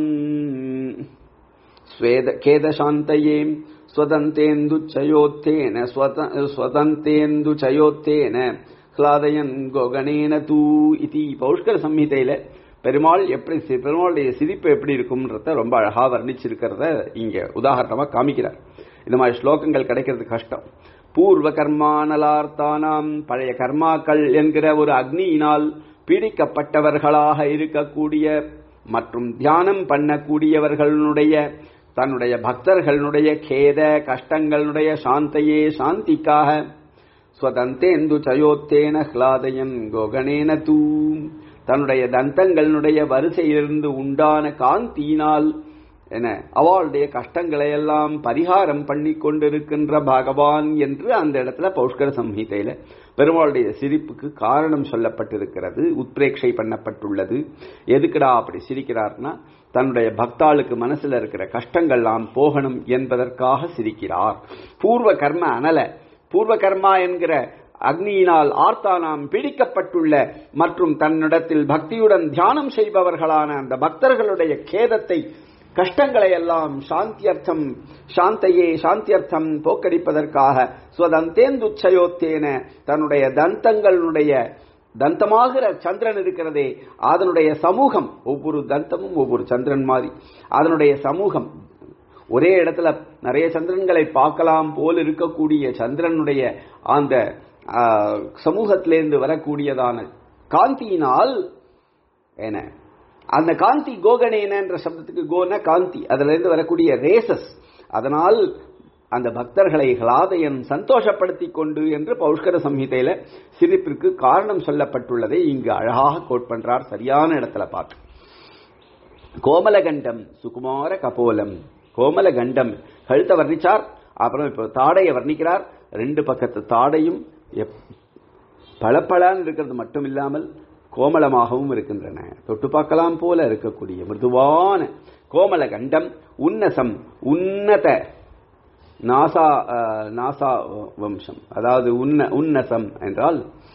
ஸ்வேத கேதசாந்தயே ஸ்வதந்தேந்துச்சயோத்தேன ஸ்வத- ஸ்வதந்தேந்துச்சயோத்தேன ஹ்லாதயன் கோகணேன தூ இதி பௌஷ்கர சம்ஹிதையில பெருமாள் எப்படி சி- பெருமாளுடைய சிரிப்பு எப்படி இருக்கும்ன்றத ரொம்ப அழகா வர்ணிச்சிருக்கிறத இங்க உதாரணமா காமிக்கிறார் இந்த மாதிரி ஸ்லோகங்கள் கிடைக்கிறது கஷ்டம் பூர்வ கர்மானலார்த்தானாம் பழைய கர்மாக்கள் என்கிற ஒரு அக்னியினால் பீடிக்கப்பட்டவர்களாக இருக்கக்கூடிய மற்றும் தியானம் பண்ணக்கூடியவர்களுடைய தன்னுடைய பக்தர்களுடைய கேத கஷ்டங்களுடைய சாந்தையே சாந்திக்காக ஸ்வதந்தேந்து சயோத்தேன ஹ்லாதயன் கோகணேன தூ தன்னுடைய தந்தங்களுடைய வரிசையிலிருந்து உண்டான காந்தியினால் என அவளுடைய கஷ்டங்களை எல்லாம் பரிகாரம் பண்ணி கொண்டிருக்கின்ற பகவான் என்று அந்த இடத்துல பௌஷ்கர சம்ஹிதையில பெருமாளுடைய சிரிப்புக்கு காரணம் சொல்லப்பட்டிருக்கிறது உத்பிரேட்சை பண்ணப்பட்டுள்ளது எதுக்குடா அப்படி சிரிக்கிறார்னா தன்னுடைய பக்தாளுக்கு மனசுல இருக்கிற கஷ்டங்கள்லாம் போகணும் என்பதற்காக சிரிக்கிறார் பூர்வ கர்ம அனல பூர்வ கர்மா என்கிற அக்னியினால் ஆர்த்தானாம் பீடிக்கப்பட்டுள்ள மற்றும் தன்னிடத்தில் பக்தியுடன் தியானம் செய்பவர்களான அந்த பக்தர்களுடைய கேதத்தை கஷ்டங்களை எல்லாம் சாந்தியர்த்தம் சாந்தையே சாந்தியர்த்தம் போக்கடிப்பதற்காக ஸ்வதந்தேந்துச்சயோத்தேன தன்னுடைய தந்தங்களுடைய தந்தமாகிற சந்திரன் இருக்கிறதே அதனுடைய சமூகம் ஒவ்வொரு தந்தமும் ஒவ்வொரு சந்திரன் மாதிரி அதனுடைய சமூகம் ஒரே இடத்துல நிறைய சந்திரன்களை பார்க்கலாம் போல் இருக்கக்கூடிய சந்திரனுடைய அந்த ஆ, சமூகத்திலிருந்து வரக்கூடியதான காந்தியினால் என்ன அந்த காந்தி கோகணேன என்ற சப்தத்துக்கு கோன காந்தி அதுல இருந்து வரக்கூடிய ரேசஸ் அதனால் அந்த பக்தர்களை ஹலாதயன் சந்தோஷப்படுத்தி கொண்டு என்று பௌஷ்கர சம்ஹிதையில சிரிப்பிற்கு காரணம் சொல்லப்பட்டுள்ளதை இங்கு அழகாக கோட் பண்றார் சரியான இடத்துல பார்த்து கோமலகண்டம் சுகுமார கபோலம் கோமலகண்டம் கழுத்தை வர்ணிச்சார் அப்புறம் இப்போ தாடையை வர்ணிக்கிறார் ரெண்டு பக்கத்து தாடையும் எப்- பளபளன்னு இருக்கிறது மட்டும் இல்லாமல் கோமளமாகவும் இருக்கின்றன தொட்டு பார்க்கலாம் போல இருக்கக்கூடிய மிருதுவான கோமல கண்டம் உன்னசம் உன்னத நாசா அஹ், நாசா வம்சம் அதாவது உன்ன உன்னசம் என்றால்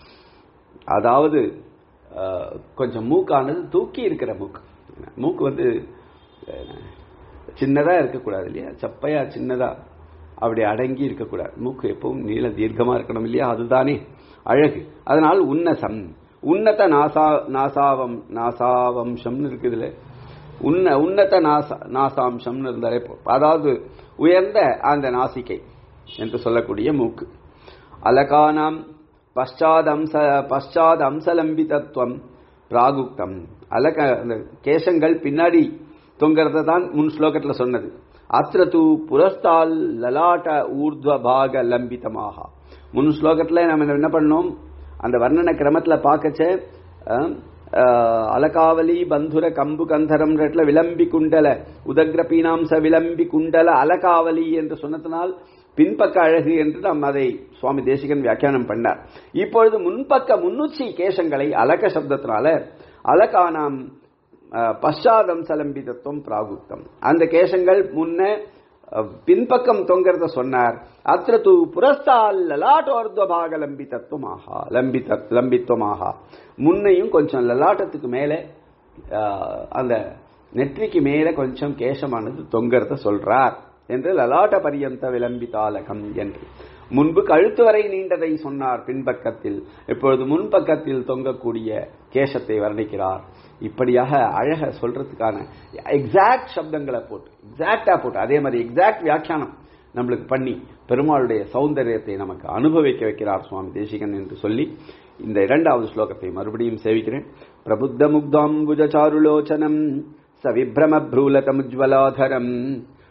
அதாவது அஹ், கொஞ்சம் மூக்கானது தூக்கி இருக்கிற மூக்கு மூக்கு வந்து அஹ், சின்னதா இருக்கக்கூடாது இல்லையா சப்பையா சின்னதா அப்படி அடங்கி இருக்கக்கூடாது மூக்கு எப்பவும் நீள தீர்க்கமா இருக்கணும் இல்லையா அதுதானே அழகு அதனால் உன்னசம் உன்னத நாசா நாசாவம் நாசாவம்சம்னு இருக்குதுல உன்ன உன்னத நாசா நாசாம்சம்னு இருந்தாலே போதும். அதாவது உயர்ந்த அந்த நாசிகை என்று சொல்லக்கூடிய மூக்கு அலகானாம் பశ్చాదம்ச பశ్చాத் அம்சலம்பிதத்துவம் பிராகுக்தம் அலக அந்த கேசங்கள் பின்னாடி தொங்கறத தான் முன் ஸ்லோகத்துல சொன்னது அத்திர தூ புரஸ்தால் லலாட்ட ஊர்த்வ பாக லம்பிதமாக முன் ஸ்லோகத்துல நம்ம என்ன பண்ணோம் அந்த வர்ணன கிரமத்துல பார்க்கச்ச அஹ், அஹ், அலகாவலி பந்துர கம்பு கந்தரம் விளம்பி குண்டல உதக்ர பீனாம்ச விளம்பி குண்டல அலகாவலி என்று சொன்னதனால் பின்பக்க அழகு என்று நாம் அதை சுவாமி தேசிகன் வியாக்கியானம் பண்ணார் இப்பொழுது முன்பக்க முன்னுச்சி கேசங்களை அலக சப்தத்தினால அலகானாம் அஹ், பశ్చాதம் சலம்பிதத்துவம் பிராகுப்தம் அந்த கேசங்கள் முன்ன அஹ், பின்பக்கம் தொங்கிறத சொன்னார் அத்திர தூ புரஸ்தால் லலாட்டோர்துவபாக லம்பிதத்துவமாகா லம்பித லம்பித்துவமாகா முன்னையும் கொஞ்சம் லலாட்டத்துக்கு மேலே அஹ், அந்த நெற்றிக்கு மேலே கொஞ்சம் கேசமானது தொங்கறத சொல்றார் என்று லலாட்ட பரியந்த விளம்பிதாலகம் என்று முன்பு கழுத்து வரை நீண்டதை சொன்னார் பின்பக்கத்தில் இப்பொழுது முன்பக்கத்தில் தொங்கக்கூடிய கேசத்தை வர்ணிக்கிறார் இப்படியாக அழக சொல்றதுக்கான எக்ஸாக்ட் சப்தங்களை போட்டு எக்ஸாக்டா போட்டு அதே மாதிரி எக்ஸாக்ட் வியாக்கியானம் நம்மளுக்கு பண்ணி பெருமாளுடைய சௌந்தரியத்தை நமக்கு அனுபவிக்க வைக்கிறார் சுவாமி தேசிகன் என்று சொல்லி இந்த இரண்டாவது ஸ்லோகத்தை மறுபடியும் சேவிக்கிறேன் பிரபுத்த முக்தாம்புஜ சாருலோச்சனம் சவிப்ரம ப்ரூலதமுஜ்வலாதரம்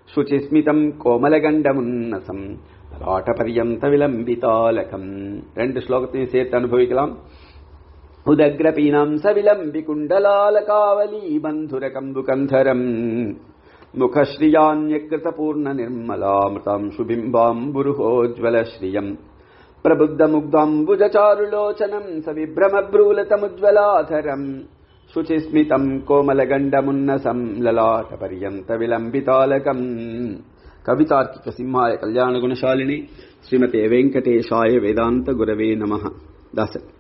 சுச்சிஸ்மிதம் கோமலகண்டமுன்னசம் லலாட்டபரியந்த விலம்பிதாலகம் ரெண்டு ஸ்லோகத்தையும் சேர்த்து அனுபவிக்கலாம் உதக்ரபீனாம் சவிலம்பி குண்டலாலகாவலி பந்துரகம்புகந்தரம் முகஸ்ரீயான்யகிருதபூர்ண நிர்மலாமிருதாம் சுபிம்பாம்புருஹோஜ்வலஸ்ரீயம் प्रबुद्धमुग्धाम्बुजचारुलोचनम् सविभ्रमभ्रूलतमुज्ज्वलाधरम् शुचिस्मितम् कोमलगण्डमुन्नसम् ललाटपर्यन्तविलम्बितालकम् कवितार्किकसिंहाय कल्याणगुणशालिनि श्रीमते वेङ्कटेशाय वेदान्तगुरवे नमः दास